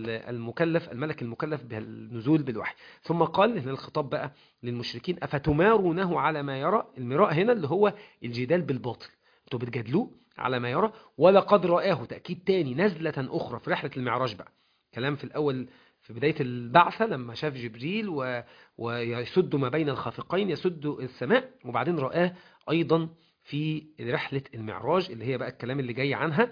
المكلف الملك المكلف بالنزول بالوحي ثم قال هنا الخطاب بقى للمشركين أفتمارونه على ما يرى المراء هنا اللي هو الجدال بالباطل انتوا بتجادلوه على ما يرى ولقد رآه تأكيد تاني نزلة أخرى في رحلة المعراج بقى كلام في الأول في بداية البعثة لما شاف جبريل و... ويسد ما بين الخافقين يسد السماء وبعدين رآه أيضا في رحلة المعراج اللي هي بقى الكلام اللي جاي عنها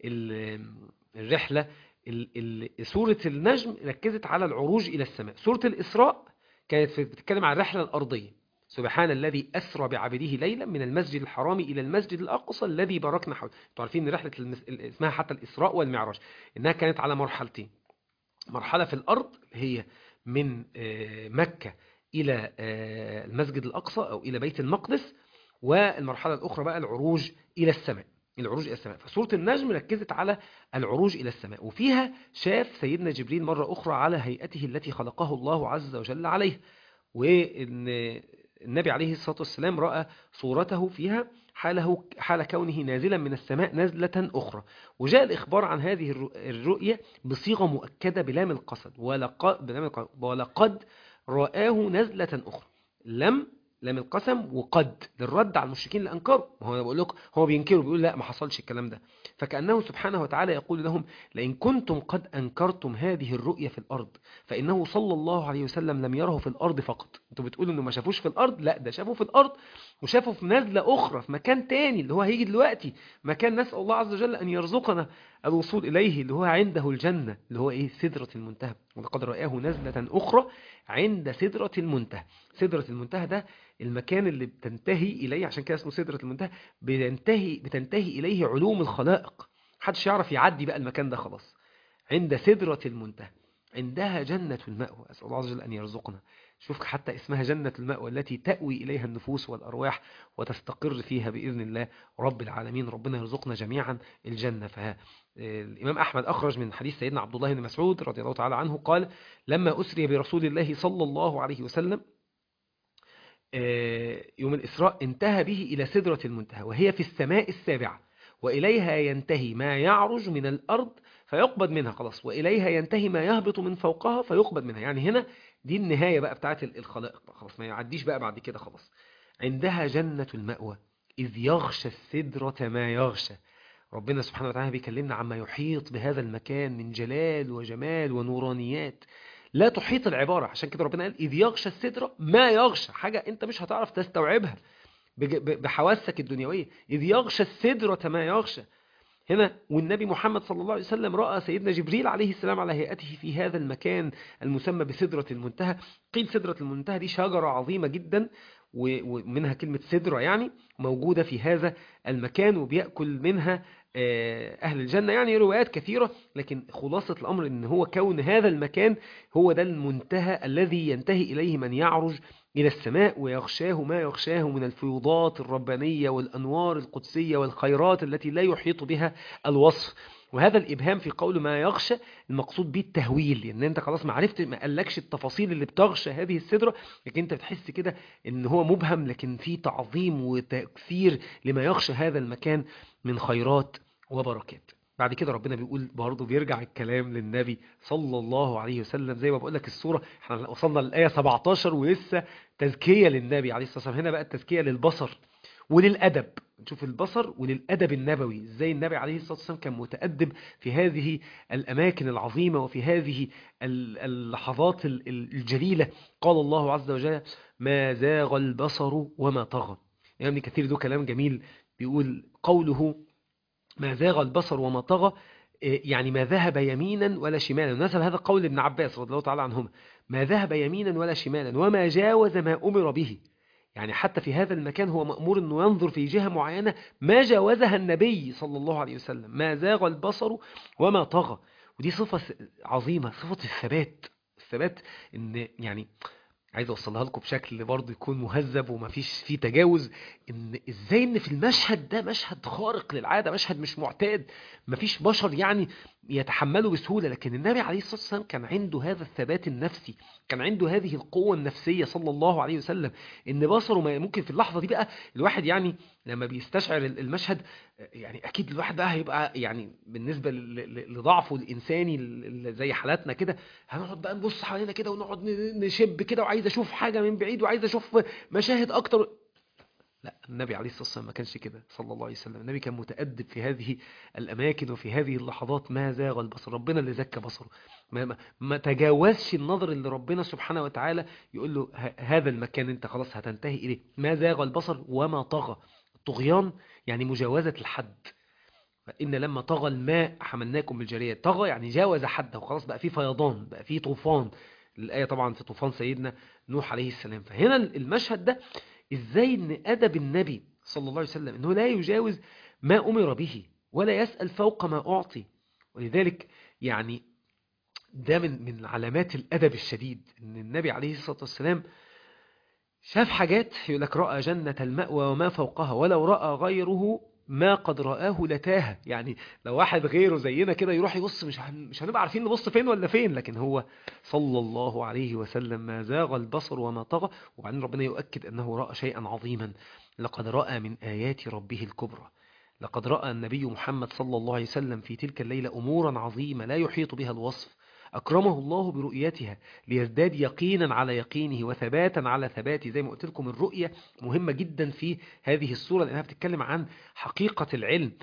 الرحلة سورة النجم ركزت على العروج إلى السماء سورة الإسراء كانت بتتكلم عن الرحلة الأرضية سبحان الذي أسرى بعبده ليلا من المسجد الحرام إلى المسجد الأقصى الذي باركنا حوله انتوا عارفين ان رحلة المس... اسمها حتى الإسراء والمعراج إنها كانت على مرحلتين مرحلة في الأرض هي من مكة إلى المسجد الأقصى أو إلى بيت المقدس والمرحلة الأخرى بقى العروج إلى السماء العروج إلى السماء فسورة النجم ركزت على العروج إلى السماء وفيها شاف سيدنا جبريل مرة أخرى على هيئته التي خلقه الله عز وجل عليه وإن النبي عليه الصلاة والسلام رأى صورته فيها حاله حال كونه نازلا من السماء نزلة أخرى وجاء الإخبار عن هذه الرؤية بصيغة مؤكدة بلام القصد ولقد, بلام القصد ولقد رآه نزلة أخرى لم لام القسم وقد للرد على المشركين اللي انكروا ما هو بقول لك هو بينكروا بيقول لا ما حصلش الكلام ده فكانه سبحانه وتعالى يقول لهم لئن كنتم قد انكرتم هذه الرؤيا في الارض فانه صلى الله عليه وسلم لم يره في الارض فقط انتوا بتقولوا انه ما شافوش في الارض لا ده شافوا في الارض وشافوا في نزله اخرى في مكان تاني اللي هو هيجي دلوقتي مكان نسال الله عز وجل ان يرزقنا الوصول اليه اللي هو عنده الجنه اللي هو ايه سدره المنتهى ولقد رآه نزله اخرى عند سدره المنتهى سدره المنتهى ده المكان اللي بتنتهي اليه عشان كده اسمه سدره المنتهى بتنتهي بتنتهي اليه علوم الخلائق محدش يعرف يعدي بقى المكان ده خلاص عند سدره المنتهى عندها جنة المأوى أسأل الله عز وجل أن يرزقنا شوف حتى اسمها جنة المأوى التي تأوي إليها النفوس والأرواح وتستقر فيها بإذن الله رب العالمين ربنا يرزقنا جميعا الجنة فالإمام أحمد أخرج من حديث سيدنا عبد الله بن مسعود رضي الله تعالى عنه قال لما أسري برسول الله صلى الله عليه وسلم يوم الإسراء انتهى به إلى سدرة المنتهى وهي في السماء السابعة وإليها ينتهي ما يعرج من الأرض فيقبض منها خلاص وإليها ينتهي ما يهبط من فوقها فيقبض منها يعني هنا دي النهاية بقى بتاعت الخلائق خلاص ما يعديش بقى بعد كده خلاص عندها جنة المأوى إذ يغشى السدرة ما يغشى ربنا سبحانه وتعالى بيكلمنا عما يحيط بهذا المكان من جلال وجمال ونورانيات لا تحيط العبارة عشان كده ربنا قال إذ يغشى السدرة ما يغشى حاجة أنت مش هتعرف تستوعبها بحواسك الدنيوية إذ يغشى السدرة ما يغشى هنا والنبي محمد صلى الله عليه وسلم رأى سيدنا جبريل عليه السلام على هيئته في هذا المكان المسمى بسدرة المنتهى قيل سدرة المنتهى دي شجرة عظيمة جدا ومنها كلمة سدرة يعني موجودة في هذا المكان وبيأكل منها أهل الجنة يعني روايات كثيرة لكن خلاصة الأمر أن هو كون هذا المكان هو ده المنتهى الذي ينتهي إليه من يعرج إلى السماء ويغشاه ما يغشاه من الفيوضات الربانية والأنوار القدسية والخيرات التي لا يحيط بها الوصف وهذا الإبهام في قول ما يغشى المقصود به التهويل لأن أنت خلاص ما عرفت ما قالكش التفاصيل اللي بتغشى هذه السدرة لكن أنت بتحس كده أن هو مبهم لكن في تعظيم وتكثير لما يغشى هذا المكان من خيرات وبركات بعد كده ربنا بيقول برضه بيرجع الكلام للنبي صلى الله عليه وسلم زي ما بقول لك السورة احنا وصلنا للآية 17 ولسه تزكية للنبي عليه الصلاة والسلام هنا بقى التزكية للبصر وللأدب نشوف البصر وللأدب النبوي ازاي النبي عليه الصلاة والسلام كان متأدب في هذه الأماكن العظيمة وفي هذه اللحظات الجليلة قال الله عز وجل ما زاغ البصر وما طغى يعني كثير له كلام جميل بيقول قوله ما زاغ البصر وما طغى يعني ما ذهب يمينا ولا شمالا نسب هذا قول ابن عباس رضي الله تعالى عنهما ما ذهب يمينا ولا شمالا وما جاوز ما أمر به يعني حتى في هذا المكان هو مأمور أنه ينظر في جهة معينة ما جاوزها النبي صلى الله عليه وسلم ما زاغ البصر وما طغى ودي صفة عظيمة صفة الثبات الثبات ان يعني عايز اوصلها لكم بشكل برضه يكون مهذب وما فيش فيه تجاوز ان ازاي ان في المشهد ده مشهد خارق للعاده مشهد مش معتاد ما فيش بشر يعني يتحمله بسهوله لكن النبي عليه الصلاه والسلام كان عنده هذا الثبات النفسي كان عنده هذه القوه النفسيه صلى الله عليه وسلم ان بصره ما ممكن في اللحظه دي بقى الواحد يعني لما بيستشعر المشهد يعني اكيد الواحد بقى هيبقى يعني بالنسبه لضعفه الانساني زي حالاتنا كده هنقعد بقى نبص حوالينا كده ونقعد نشب كده وعايز اشوف حاجه من بعيد وعايز اشوف مشاهد اكتر لا النبي عليه الصلاة والسلام ما كانش كده صلى الله عليه وسلم النبي كان متأدب في هذه الأماكن وفي هذه اللحظات ما زاغ البصر ربنا اللي زكى بصره ما, ما, ما تجاوزش النظر اللي ربنا سبحانه وتعالى يقول له هذا المكان انت خلاص هتنتهي إليه ما زاغ البصر وما طغى الطغيان يعني مجاوزة الحد فإن لما طغى الماء حملناكم بالجارية طغى يعني جاوز حده وخلاص بقى فيه فيضان بقى فيه طوفان الآية طبعا في طوفان سيدنا نوح عليه السلام فهنا المشهد ده ازاي ان ادب النبي صلى الله عليه وسلم انه لا يجاوز ما امر به ولا يسأل فوق ما اعطي ولذلك يعني ده من من علامات الادب الشديد ان النبي عليه الصلاة والسلام شاف حاجات يقول لك رأى جنة المأوى وما فوقها ولو رأى غيره ما قد رآه لتاه يعني لو واحد غيره زينا كده يروح يبص مش مش هنبقى عارفين نبص فين ولا فين لكن هو صلى الله عليه وسلم ما زاغ البصر وما طغى وبعدين ربنا يؤكد أنه رأى شيئا عظيما لقد رأى من آيات ربه الكبرى لقد رأى النبي محمد صلى الله عليه وسلم في تلك الليلة أمورا عظيمة لا يحيط بها الوصف أكرمه الله برؤيتها ليزداد يقينا على يقينه وثباتا على ثباته زي ما قلت لكم الرؤية مهمة جدا في هذه الصورة لأنها بتتكلم عن حقيقة العلم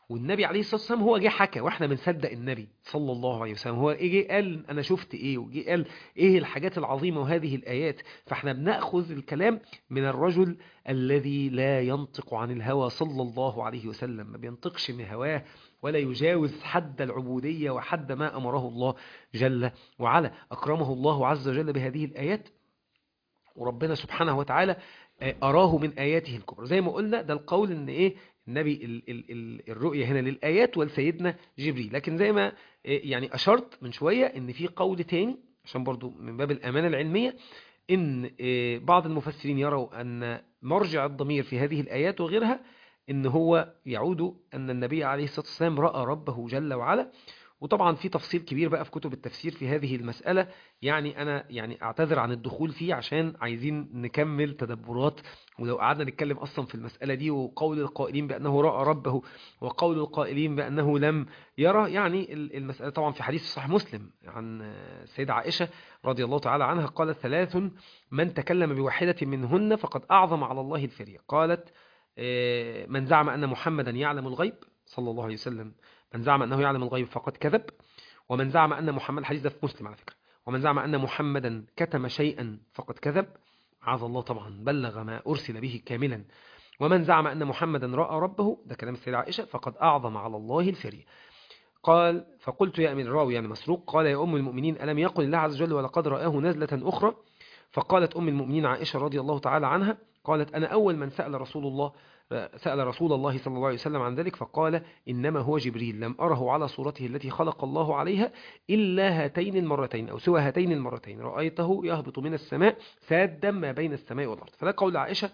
والنبي عليه الصلاة والسلام هو جه حكى واحنا بنصدق النبي صلى الله عليه وسلم هو جه قال انا شفت ايه وجه قال ايه الحاجات العظيمة وهذه الايات فاحنا بناخذ الكلام من الرجل الذي لا ينطق عن الهوى صلى الله عليه وسلم ما بينطقش من هواه ولا يجاوز حد العبودية وحد ما أمره الله جل وعلا أكرمه الله عز وجل بهذه الآيات وربنا سبحانه وتعالى أراه من آياته الكبرى زي ما قلنا ده القول إن إيه النبي ال ال ال الرؤية هنا للآيات ولسيدنا جبريل لكن زي ما يعني أشرت من شوية إن في قول تاني عشان برضو من باب الأمانة العلمية إن بعض المفسرين يروا أن مرجع الضمير في هذه الآيات وغيرها إن هو يعود أن النبي عليه الصلاة والسلام رأى ربه جل وعلا وطبعا في تفصيل كبير بقى في كتب التفسير في هذه المسألة يعني أنا يعني أعتذر عن الدخول فيه عشان عايزين نكمل تدبرات ولو قعدنا نتكلم أصلا في المسألة دي وقول القائلين بأنه رأى ربه وقول القائلين بأنه لم يرى يعني المسألة طبعا في حديث صحيح مسلم عن السيدة عائشة رضي الله تعالى عنها قالت ثلاث من تكلم بواحدة منهن فقد أعظم على الله الفرية قالت من زعم أن محمدا يعلم الغيب صلى الله عليه وسلم من زعم أنه يعلم الغيب فقد كذب ومن زعم أن محمد الحديث ده في مسلم على فكرة ومن زعم أن محمدا كتم شيئا فقد كذب عاذ الله طبعا بلغ ما أرسل به كاملا ومن زعم أن محمدا رأى ربه ده كلام السيدة عائشة فقد أعظم على الله الفري قال فقلت يا أمين الراوي يعني مسروق قال يا أم المؤمنين ألم يقل الله عز وجل ولقد رآه نزلة أخرى فقالت أم المؤمنين عائشة رضي الله تعالى عنها قالت أنا أول من سأل رسول الله سأل رسول الله صلى الله عليه وسلم عن ذلك فقال إنما هو جبريل لم أره على صورته التي خلق الله عليها إلا هاتين المرتين أو سوى هاتين المرتين رأيته يهبط من السماء سادا ما بين السماء والأرض فلا قول عائشة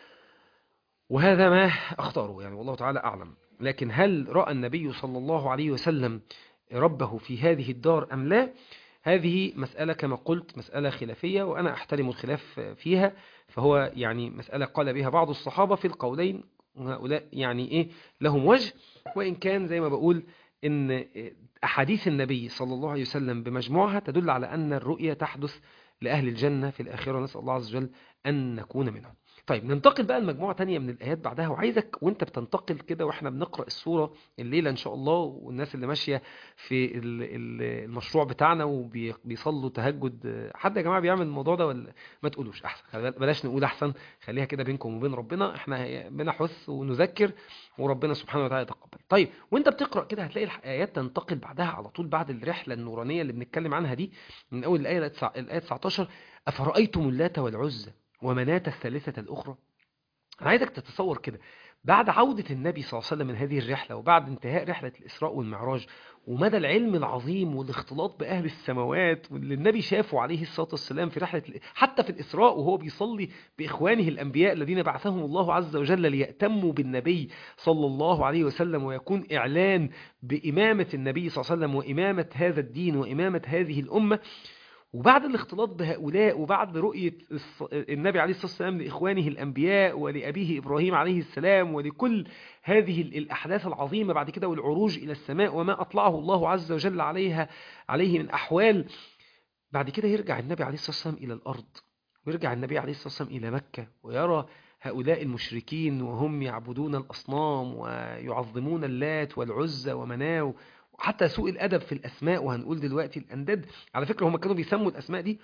وهذا ما أختاره يعني والله تعالى أعلم لكن هل رأى النبي صلى الله عليه وسلم ربه في هذه الدار أم لا هذه مسألة كما قلت مسألة خلافية وأنا أحترم الخلاف فيها فهو يعني مسألة قال بها بعض الصحابة في القولين وهؤلاء يعني إيه لهم وجه وإن كان زي ما بقول إن أحاديث النبي صلى الله عليه وسلم بمجموعها تدل على أن الرؤية تحدث لأهل الجنة في الآخرة نسأل الله عز وجل أن نكون منهم طيب ننتقل بقى لمجموعة تانية من الآيات بعدها وعايزك وانت بتنتقل كده واحنا بنقرأ السورة الليلة إن شاء الله والناس اللي ماشية في المشروع بتاعنا وبيصلوا تهجد حد يا جماعة بيعمل الموضوع ده ولا ما تقولوش أحسن بلاش نقول أحسن خليها كده بينكم وبين ربنا احنا بنحث ونذكر وربنا سبحانه وتعالى يتقبل طيب وانت بتقرأ كده هتلاقي الآيات تنتقل بعدها على طول بعد الرحلة النورانية اللي بنتكلم عنها دي من أول الآية 19 أفرأيتم اللات والعزى ومناة الثالثة الأخرى أنا عايزك تتصور كده بعد عودة النبي صلى الله عليه وسلم من هذه الرحلة وبعد انتهاء رحلة الإسراء والمعراج ومدى العلم العظيم والاختلاط بأهل السماوات واللي النبي شافه عليه الصلاة والسلام في رحلة حتى في الإسراء وهو بيصلي بإخوانه الأنبياء الذين بعثهم الله عز وجل ليأتموا بالنبي صلى الله عليه وسلم ويكون إعلان بإمامة النبي صلى الله عليه وسلم وإمامة هذا الدين وإمامة هذه الأمة وبعد الاختلاط بهؤلاء وبعد رؤية النبي عليه الصلاة والسلام لإخوانه الأنبياء ولأبيه إبراهيم عليه السلام ولكل هذه الأحداث العظيمة بعد كده والعروج إلى السماء وما أطلعه الله عز وجل عليها عليه من أحوال بعد كده يرجع النبي عليه الصلاة والسلام إلى الأرض ويرجع النبي عليه الصلاة والسلام إلى مكة ويرى هؤلاء المشركين وهم يعبدون الأصنام ويعظمون اللات والعزى ومناو حتى سوء الأدب في الأسماء وهنقول دلوقتي الأنداد على فكرة هم كانوا بيسموا الأسماء دي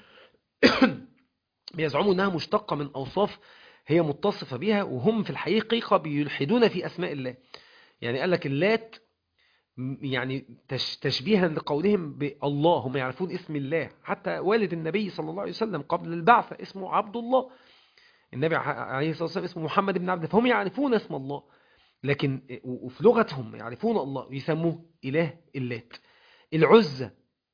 بيزعموا أنها مشتقة من أوصاف هي متصفة بها وهم في الحقيقة بيلحدون في أسماء الله يعني قال لك اللات يعني تشبيها لقولهم بالله هم يعرفون اسم الله حتى والد النبي صلى الله عليه وسلم قبل البعثة اسمه عبد الله النبي عليه الصلاة والسلام اسمه محمد بن عبد فهم يعرفون اسم الله لكن وفي لغتهم يعرفون الله يسموه إله اللات العزة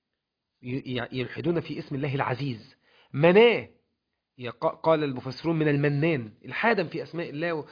يلحدون في اسم الله العزيز مناه قال المفسرون من المنان الحادا في أسماء الله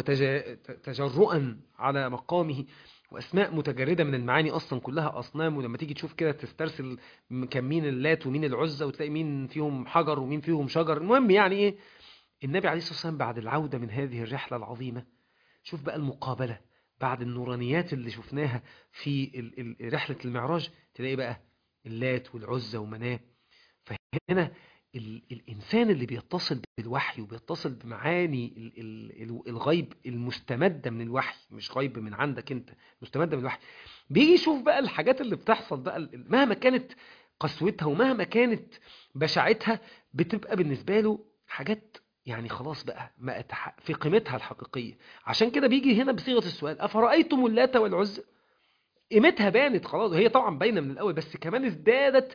وتجرؤا على مقامه وأسماء متجردة من المعاني أصلا كلها أصنام ولما تيجي تشوف كده تسترسل كان مين اللات ومين العزة وتلاقي مين فيهم حجر ومين فيهم شجر المهم يعني إيه النبي عليه الصلاة والسلام بعد العودة من هذه الرحلة العظيمة شوف بقى المقابلة بعد النورانيات اللي شفناها في رحلة المعراج تلاقي بقى اللات والعزة ومناه فهنا ال الإنسان اللي بيتصل بالوحي وبيتصل بمعاني ال ال الغيب المستمدة من الوحي مش غيب من عندك انت مستمدة من الوحي بيجي يشوف بقى الحاجات اللي بتحصل بقى مهما كانت قسوتها ومهما كانت بشاعتها بتبقى بالنسبة له حاجات يعني خلاص بقى ما في قيمتها الحقيقية عشان كده بيجي هنا بصيغة السؤال أفرأيتم اللات والعزى قيمتها بانت خلاص هي طبعا باينة من الأول بس كمان ازدادت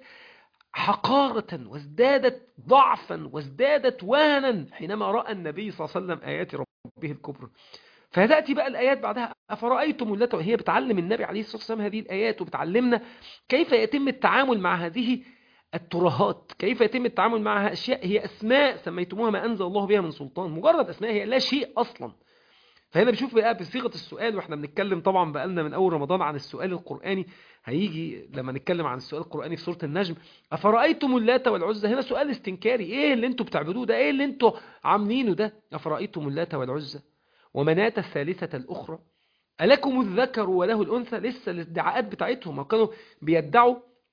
حقارة وازدادت ضعفا وازدادت وهنا حينما رأى النبي صلى الله عليه وسلم آيات ربه الكبرى فتأتي بقى الآيات بعدها أفرأيتم اللات وهي بتعلم النبي عليه الصلاة والسلام هذه الآيات وبتعلمنا كيف يتم التعامل مع هذه الترهات كيف يتم التعامل معها أشياء هي أسماء سميتموها ما أنزل الله بها من سلطان مجرد أسماء هي لا شيء أصلا فهنا بنشوف بقى بصيغة السؤال واحنا بنتكلم طبعا بقالنا من أول رمضان عن السؤال القرآني هيجي لما نتكلم عن السؤال القرآني في سورة النجم أفرأيتم اللات والعزى هنا سؤال استنكاري إيه اللي انتوا بتعبدوه ده إيه اللي انتوا عاملينه ده أفرأيتم اللات والعزى ومناة الثالثة الأخرى ألكم الذكر وله الأنثى لسه الادعاءات بتاعتهم كانوا بيدعوا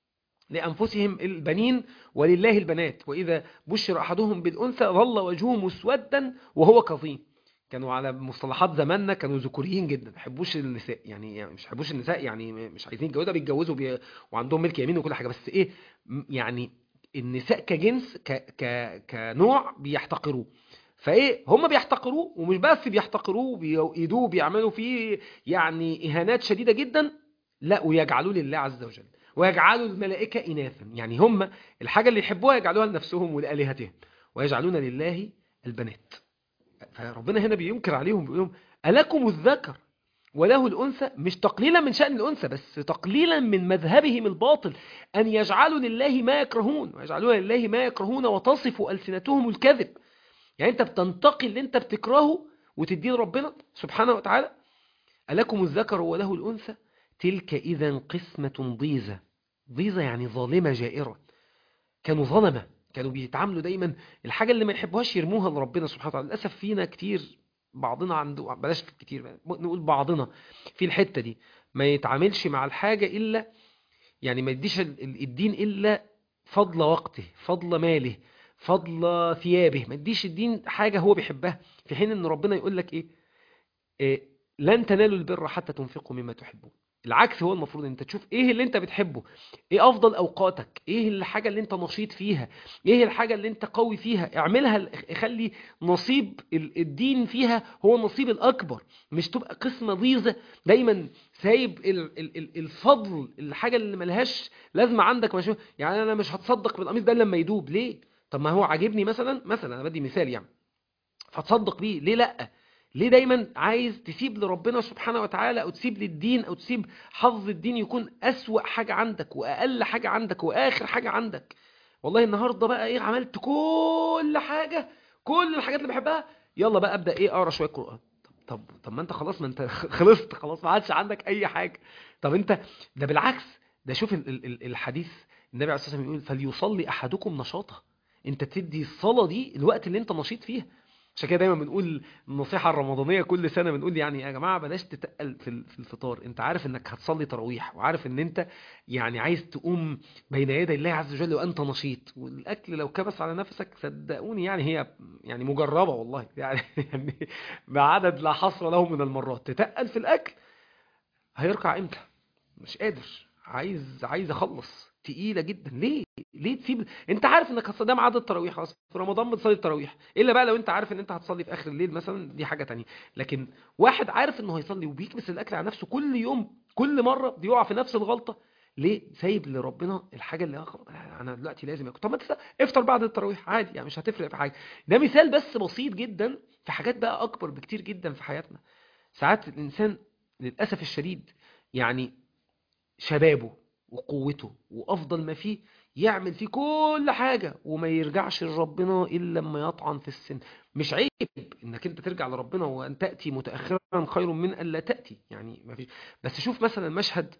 لأنفسهم البنين ولله البنات وإذا بشر أحدهم بالأنثى ظل وجهه مسودا وهو كظيم كانوا على مصطلحات زماننا كانوا ذكوريين جدا ما يحبوش النساء يعني, يعني مش يحبوش النساء يعني مش عايزين يتجوزوا بيتجوزوا بي... وعندهم ملك يمين وكل حاجه بس ايه يعني النساء كجنس ك... ك... كنوع بيحتقروه فايه هم بيحتقروه ومش بس بيحتقروه بيؤيدوه بيعملوا فيه يعني اهانات شديده جدا لا ويجعلوه لله عز وجل ويجعلوا الملائكه اناثا يعني هم الحاجه اللي يحبوها يجعلوها لنفسهم ولالهتهم ويجعلون لله البنات فربنا هنا بينكر عليهم بيقول لهم ألكم الذكر وله الأنثى مش تقليلا من شأن الأنثى بس تقليلا من مذهبهم الباطل أن يجعلوا لله ما يكرهون ويجعلون لله ما يكرهون وتصف ألسنتهم الكذب يعني أنت بتنتقي اللي أنت بتكرهه وتديه ربنا سبحانه وتعالى ألكم الذكر وله الأنثى تلك إذا قسمة ضيزة ضيزة يعني ظالمة جائرة كانوا ظلمة كانوا بيتعاملوا دايما الحاجة اللي ما يحبوهاش يرموها لربنا سبحانه وتعالى للأسف فينا كتير بعضنا عنده بلاش كتير نقول بعضنا في الحتة دي ما يتعاملش مع الحاجة إلا يعني ما يديش الدين إلا فضل وقته فضل ماله فضل ثيابه ما يديش الدين حاجة هو بيحبها في حين ان ربنا يقول لك إيه, إيه لن تنالوا البر حتى تنفقوا مما تحبون العكس هو المفروض انت تشوف ايه اللي انت بتحبه ايه افضل اوقاتك ايه الحاجة اللي انت نشيط فيها ايه الحاجة اللي انت قوي فيها اعملها خلي نصيب الدين فيها هو النصيب الاكبر مش تبقى قسمة ضيزة دايما سايب الفضل الحاجة اللي ملهاش لازمة عندك مش يعني انا مش هتصدق بالقميص ده لما يدوب ليه طب ما هو عاجبني مثلا مثلا انا بدي مثال يعني فتصدق بيه ليه لا ليه دايما عايز تسيب لربنا سبحانه وتعالى او تسيب للدين او تسيب حظ الدين يكون اسوأ حاجة عندك واقل حاجة عندك واخر حاجة عندك والله النهاردة بقى ايه عملت كل حاجة كل الحاجات اللي بحبها يلا بقى ابدأ ايه اقرا شوية قرآن طب طب طب ما انت خلاص ما انت خلصت خلاص ما عادش عندك اي حاجة طب انت ده بالعكس ده شوف الحديث النبي عليه الصلاة والسلام يقول فليصلي احدكم نشاطه انت تدي الصلاة دي الوقت اللي انت نشيط فيها عشان كده دايما بنقول النصيحة الرمضانية كل سنة بنقول يعني يا جماعة بلاش تتقل في الفطار انت عارف انك هتصلي تراويح وعارف ان انت يعني عايز تقوم بين يدي الله عز وجل وانت نشيط والاكل لو كبس على نفسك صدقوني يعني هي يعني مجربة والله يعني, يعني بعدد لا حصر له من المرات تتقل في الاكل هيركع امتى مش قادر عايز عايز اخلص تقيله جدا ليه ليه تسيب انت عارف انك هتصلي ده ميعاد التراويح خلاص في رمضان بتصلي التراويح الا بقى لو انت عارف ان انت هتصلي في اخر الليل مثلا دي حاجه تانية لكن واحد عارف انه هيصلي وبيكبس الاكل على نفسه كل يوم كل مره بيقع في نفس الغلطه ليه سايب لربنا الحاجه اللي اخر انا دلوقتي لازم اكل طب ما افطر بعد التراويح عادي يعني مش هتفرق في حاجه ده مثال بس بسيط جدا في حاجات بقى اكبر بكتير جدا في حياتنا ساعات الانسان للاسف الشديد يعني شبابه وقوته وأفضل ما فيه يعمل فيه كل حاجة وما يرجعش لربنا إلا لما يطعن في السن مش عيب إنك أنت ترجع لربنا وأن تأتي متأخرا خير من أن لا تأتي يعني ما فيش بس شوف مثلا مشهد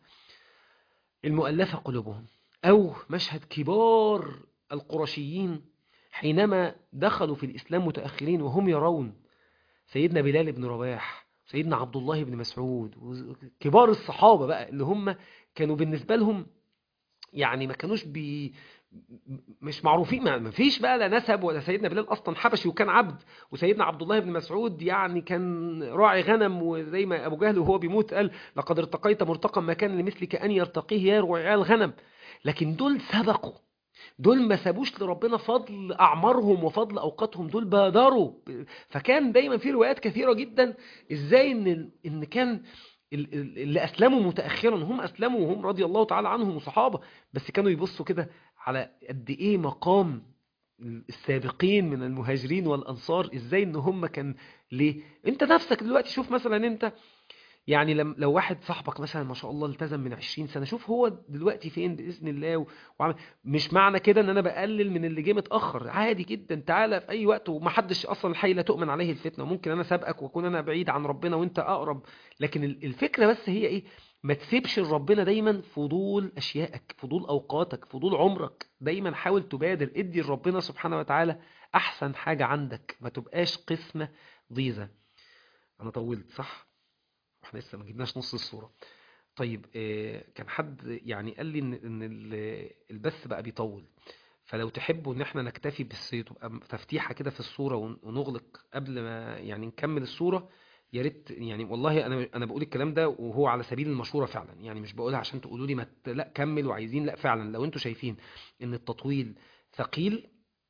المؤلفة قلوبهم أو مشهد كبار القرشيين حينما دخلوا في الإسلام متأخرين وهم يرون سيدنا بلال بن رباح سيدنا عبد الله بن مسعود كبار الصحابة بقى اللي هم كانوا بالنسبة لهم يعني ما كانوش بي مش معروفين ما فيش بقى لا نسب ولا سيدنا بلال اصلا حبشي وكان عبد وسيدنا عبد الله بن مسعود يعني كان راعي غنم وزي ما ابو جهل وهو بيموت قال لقد ارتقيت مرتقا ما كان لمثلك ان يرتقيه يا رعاع الغنم لكن دول سبقوا دول ما سابوش لربنا فضل اعمارهم وفضل اوقاتهم دول بادروا فكان دايما في روايات كثيره جدا ازاي ان ان كان اللي اسلموا متاخرا هم اسلموا وهم رضي الله تعالى عنهم وصحابه بس كانوا يبصوا كده على قد ايه مقام السابقين من المهاجرين والانصار ازاي ان هم كان ليه انت نفسك دلوقتي شوف مثلا انت يعني لم لو واحد صاحبك مثلا ما شاء الله التزم من 20 سنه شوف هو دلوقتي فين باذن الله وعمل مش معنى كده ان انا بقلل من اللي جه متاخر عادي جدا تعالى في اي وقت ومحدش اصلا الحي لا تؤمن عليه الفتنه ممكن انا سابقك واكون انا بعيد عن ربنا وانت اقرب لكن الفكره بس هي ايه ما تسيبش لربنا دايما فضول اشيائك فضول اوقاتك فضول عمرك دايما حاول تبادر ادي لربنا سبحانه وتعالى احسن حاجه عندك ما تبقاش قسمه ضيزه انا طولت صح احنا لسه ما جبناش نص الصوره طيب كان حد يعني قال لي ان ان البث بقى بيطول فلو تحبوا ان احنا نكتفي بس تبقى تفتيحه كده في الصوره ونغلق قبل ما يعني نكمل الصوره يا ريت يعني والله انا انا بقول الكلام ده وهو على سبيل المشوره فعلا يعني مش بقولها عشان تقولوا لي ما لا كمل وعايزين لا فعلا لو انتوا شايفين ان التطويل ثقيل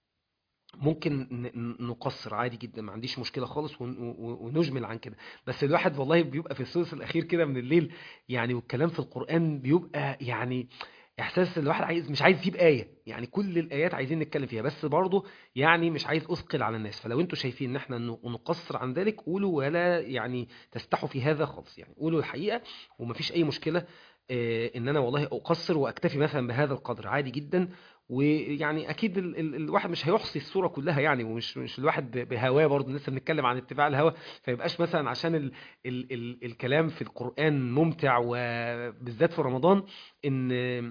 ممكن نقصر عادي جدا ما عنديش مشكله خالص ونجمل عن كده بس الواحد والله بيبقى في الثلث الاخير كده من الليل يعني والكلام في القران بيبقى يعني احساس الواحد عايز مش عايز يسيب ايه يعني كل الايات عايزين نتكلم فيها بس برضه يعني مش عايز اثقل على الناس فلو انتوا شايفين ان احنا نقصر عن ذلك قولوا ولا يعني تستحوا في هذا خالص يعني قولوا الحقيقه ومفيش اي مشكله ان انا والله اقصر واكتفي مثلا بهذا القدر عادي جدا ويعني اكيد ال ال الواحد مش هيحصي الصوره كلها يعني ومش مش الواحد بهواه برضه لسه بنتكلم عن اتباع الهوى فيبقاش مثلا عشان ال ال ال الكلام في القران ممتع وبالذات في رمضان ان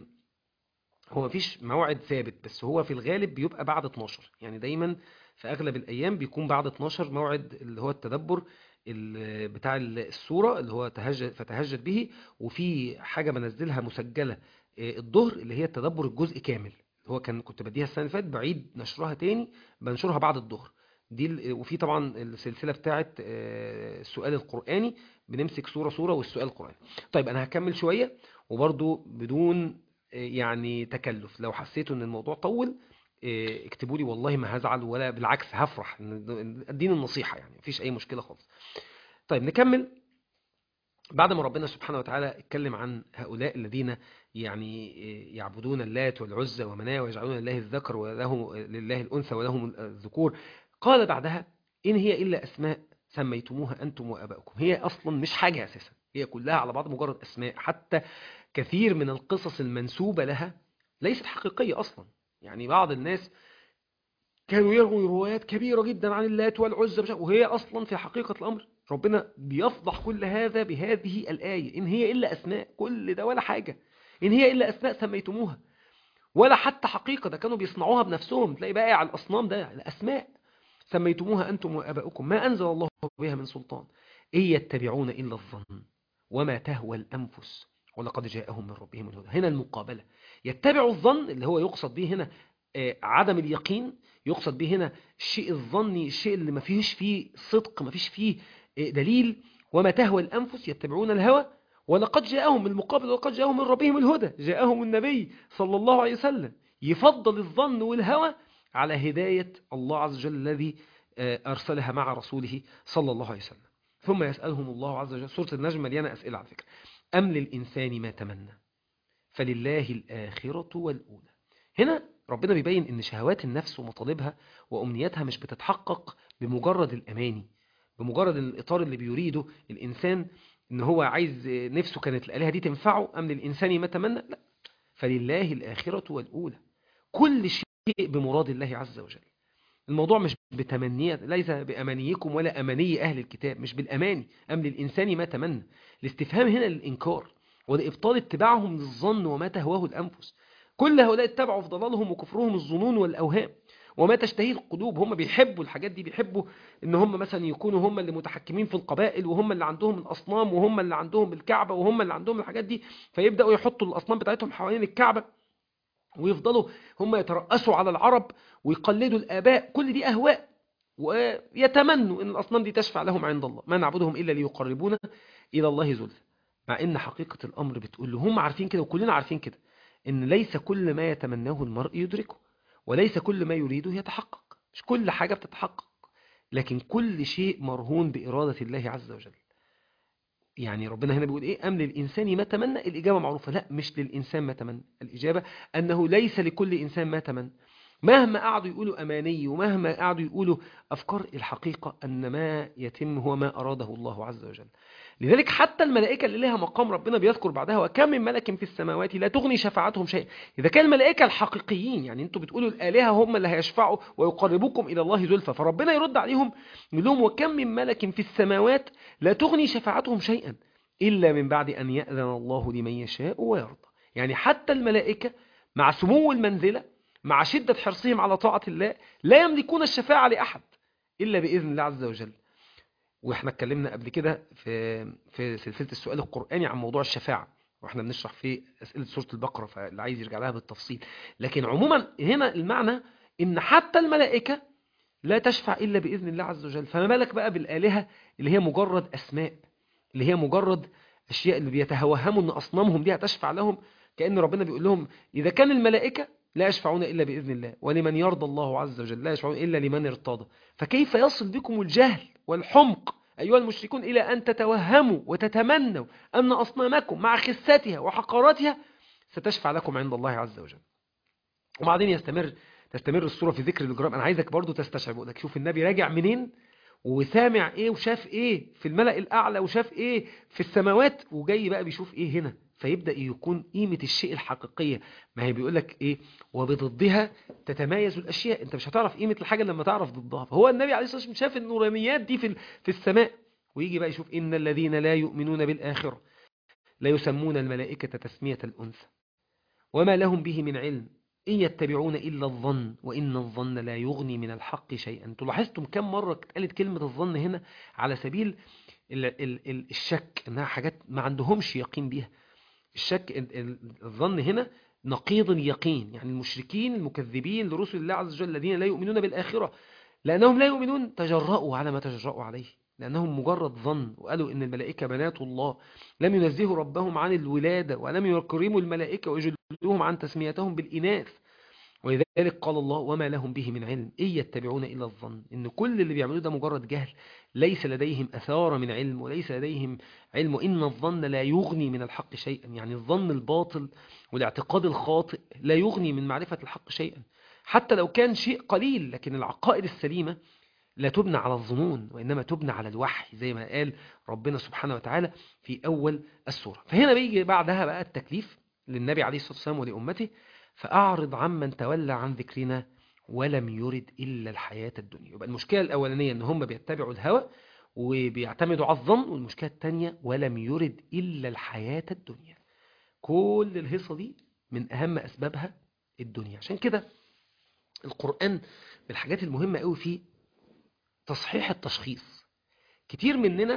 هو مفيش موعد ثابت بس هو في الغالب بيبقى بعد 12 يعني دايما في اغلب الايام بيكون بعد 12 موعد اللي هو التدبر بتاع السوره اللي هو تهجد فتهجد به وفي حاجه بنزلها مسجله الظهر اللي هي التدبر الجزء كامل هو كان كنت بديها السنه اللي فاتت بعيد نشرها تاني بنشرها بعد الظهر دي وفي طبعا السلسله بتاعه السؤال القراني بنمسك سوره سوره والسؤال القراني طيب انا هكمل شويه وبرده بدون يعني تكلف لو حسيتوا ان الموضوع طول اكتبوا لي والله ما هزعل ولا بالعكس هفرح اديني النصيحه يعني مفيش اي مشكله خالص طيب نكمل بعد ما ربنا سبحانه وتعالى اتكلم عن هؤلاء الذين يعني يعبدون اللات والعزى ومناه ويجعلون لله الذكر ولهم لله الأنثى ولهم الذكور قال بعدها إن هي إلا أسماء سميتموها أنتم وأباؤكم هي أصلا مش حاجة أساسا هي كلها على بعض مجرد أسماء حتى كثير من القصص المنسوبة لها ليست حقيقية أصلا يعني بعض الناس كانوا يروي روايات كبيرة جدا عن اللات والعزى وهي أصلا في حقيقة الأمر ربنا بيفضح كل هذا بهذه الآية إن هي إلا أسماء كل ده ولا حاجة إن هي إلا أسماء سميتموها ولا حتى حقيقة ده كانوا بيصنعوها بنفسهم تلاقي بقى على الأصنام ده الأسماء سميتموها أنتم وأباؤكم ما أنزل الله بها من سلطان إن يتبعون إلا الظن وما تهوى الأنفس ولقد جاءهم من ربهم الهدى هنا المقابلة يتبع الظن اللي هو يقصد به هنا عدم اليقين يقصد به هنا الشيء الظني الشيء اللي ما فيش فيه صدق ما فيش فيه دليل وما تهوى الأنفس يتبعون الهوى ولقد جاءهم المقابل ولقد جاءهم من ربهم الهدى جاءهم النبي صلى الله عليه وسلم يفضل الظن والهوى على هداية الله عز وجل الذي أرسلها مع رسوله صلى الله عليه وسلم ثم يسألهم الله عز وجل سورة النجم مليانة أسئلة على فكرة أم للإنسان ما تمنى فلله الآخرة والأولى هنا ربنا بيبين ان شهوات النفس ومطالبها وأمنياتها مش بتتحقق بمجرد الأماني بمجرد الإطار اللي بيريده الإنسان ان هو عايز نفسه كانت الآلهة دي تنفعه أم للإنسان ما تمنى لا فلله الآخرة والأولى كل شيء بمراد الله عز وجل الموضوع مش بتمنية ليس بأمانيكم ولا أماني أهل الكتاب مش بالأماني أم للإنسان ما تمنى الاستفهام هنا للإنكار ولإبطال اتباعهم للظن وما تهواه الأنفس كل هؤلاء اتبعوا في ضلالهم وكفرهم الظنون والأوهام وما تشتهيه القلوب هم بيحبوا الحاجات دي بيحبوا ان هم مثلا يكونوا هم اللي متحكمين في القبائل وهم اللي عندهم الاصنام وهم اللي عندهم الكعبة وهم اللي عندهم الحاجات دي فيبداوا يحطوا الاصنام بتاعتهم حوالين الكعبة ويفضلوا هم يترأسوا على العرب ويقلدوا الآباء كل دي أهواء ويتمنوا أن الأصنام دي تشفع لهم عند الله ما نعبدهم إلا ليقربونا إلى الله زلفى مع أن حقيقة الأمر بتقول له هم عارفين كده وكلنا عارفين كده أن ليس كل ما يتمناه المرء يدركه وليس كل ما يريده يتحقق مش كل حاجة بتتحقق لكن كل شيء مرهون بإرادة الله عز وجل يعني ربنا هنا بيقول ايه ام للانسان ما تمنى الاجابه معروفه لا مش للانسان ما تمنى الاجابه انه ليس لكل انسان ما تمنى مهما قعدوا يقولوا اماني ومهما قعدوا يقولوا افكار الحقيقه ان ما يتم هو ما اراده الله عز وجل لذلك حتى الملائكه اللي لها مقام ربنا بيذكر بعدها وكم من ملك في السماوات لا تغني شفاعتهم شيئا اذا كان الملائكه الحقيقيين يعني انتوا بتقولوا الالهه هم اللي هيشفعوا ويقربوكم الى الله زلفى فربنا يرد عليهم يقول لهم وكم من ملك في السماوات لا تغني شفاعتهم شيئا الا من بعد ان ياذن الله لمن يشاء ويرضى يعني حتى الملائكه مع سمو المنزله مع شده حرصهم على طاعه الله لا يملكون الشفاعه لاحد الا باذن الله عز وجل واحنا اتكلمنا قبل كده في في سلسله السؤال القراني عن موضوع الشفاعه واحنا بنشرح في اسئله سوره البقره فاللي عايز يرجع لها بالتفصيل لكن عموما هنا المعنى ان حتى الملائكه لا تشفع الا باذن الله عز وجل فما بالك بقى بالالهه اللي هي مجرد اسماء اللي هي مجرد اشياء اللي بيتوهموا ان اصنامهم دي هتشفع لهم كان ربنا بيقول لهم اذا كان الملائكه لا يشفعون الا باذن الله ولمن يرضى الله عز وجل لا يشفعون الا لمن ارتضى فكيف يصل بكم الجهل والحمق أيها المشركون إلى أن تتوهموا وتتمنوا أن أصنامكم مع خستها وحقاراتها ستشفع لكم عند الله عز وجل وبعدين يستمر تستمر الصورة في ذكر الإجرام أنا عايزك برضو تستشعر بقولك شوف النبي راجع منين وسامع إيه وشاف إيه في الملأ الأعلى وشاف إيه في السماوات وجاي بقى بيشوف إيه هنا فيبدأ يكون قيمة الشيء الحقيقية ما هي بيقول لك إيه وبضدها تتمايز الأشياء أنت مش هتعرف قيمة الحاجة لما تعرف ضدها فهو النبي عليه الصلاة والسلام شاف النورانيات دي في في السماء ويجي بقى يشوف إن الذين لا يؤمنون بالآخرة لا يسمون الملائكة تسمية الأنثى وما لهم به من علم إن يتبعون إلا الظن وإن الظن لا يغني من الحق شيئا انتوا لاحظتم كم مرة اتقالت كلمة الظن هنا على سبيل ال ال ال الشك إنها حاجات ما عندهمش يقين بيها الشك الظن هنا نقيض اليقين يعني المشركين المكذبين لرسل الله عز وجل الذين لا يؤمنون بالآخرة لأنهم لا يؤمنون تجرؤوا على ما تجرؤوا عليه لأنهم مجرد ظن وقالوا إن الملائكة بنات الله لم ينزهوا ربهم عن الولادة ولم يكرموا الملائكة ويجلوهم عن تسميتهم بالإناث ولذلك قال الله وما لهم به من علم إن يتبعون إلا الظن إن كل اللي بيعملوه ده مجرد جهل ليس لديهم أثار من علم وليس لديهم علم إن الظن لا يغني من الحق شيئا يعني الظن الباطل والاعتقاد الخاطئ لا يغني من معرفة الحق شيئا حتى لو كان شيء قليل لكن العقائد السليمة لا تبنى على الظنون وإنما تبنى على الوحي زي ما قال ربنا سبحانه وتعالى في أول السورة فهنا بيجي بعدها بقى التكليف للنبي عليه الصلاة والسلام ولأمته فأعرض عمن تولى عن ذكرنا ولم يرد إلا الحياة الدنيا يبقى المشكلة الأولانية أن هم بيتبعوا الهوى وبيعتمدوا على الظن والمشكلة الثانية ولم يرد إلا الحياة الدنيا كل الهصة دي من أهم أسبابها الدنيا عشان كده القرآن من الحاجات المهمة قوي فيه تصحيح التشخيص كتير مننا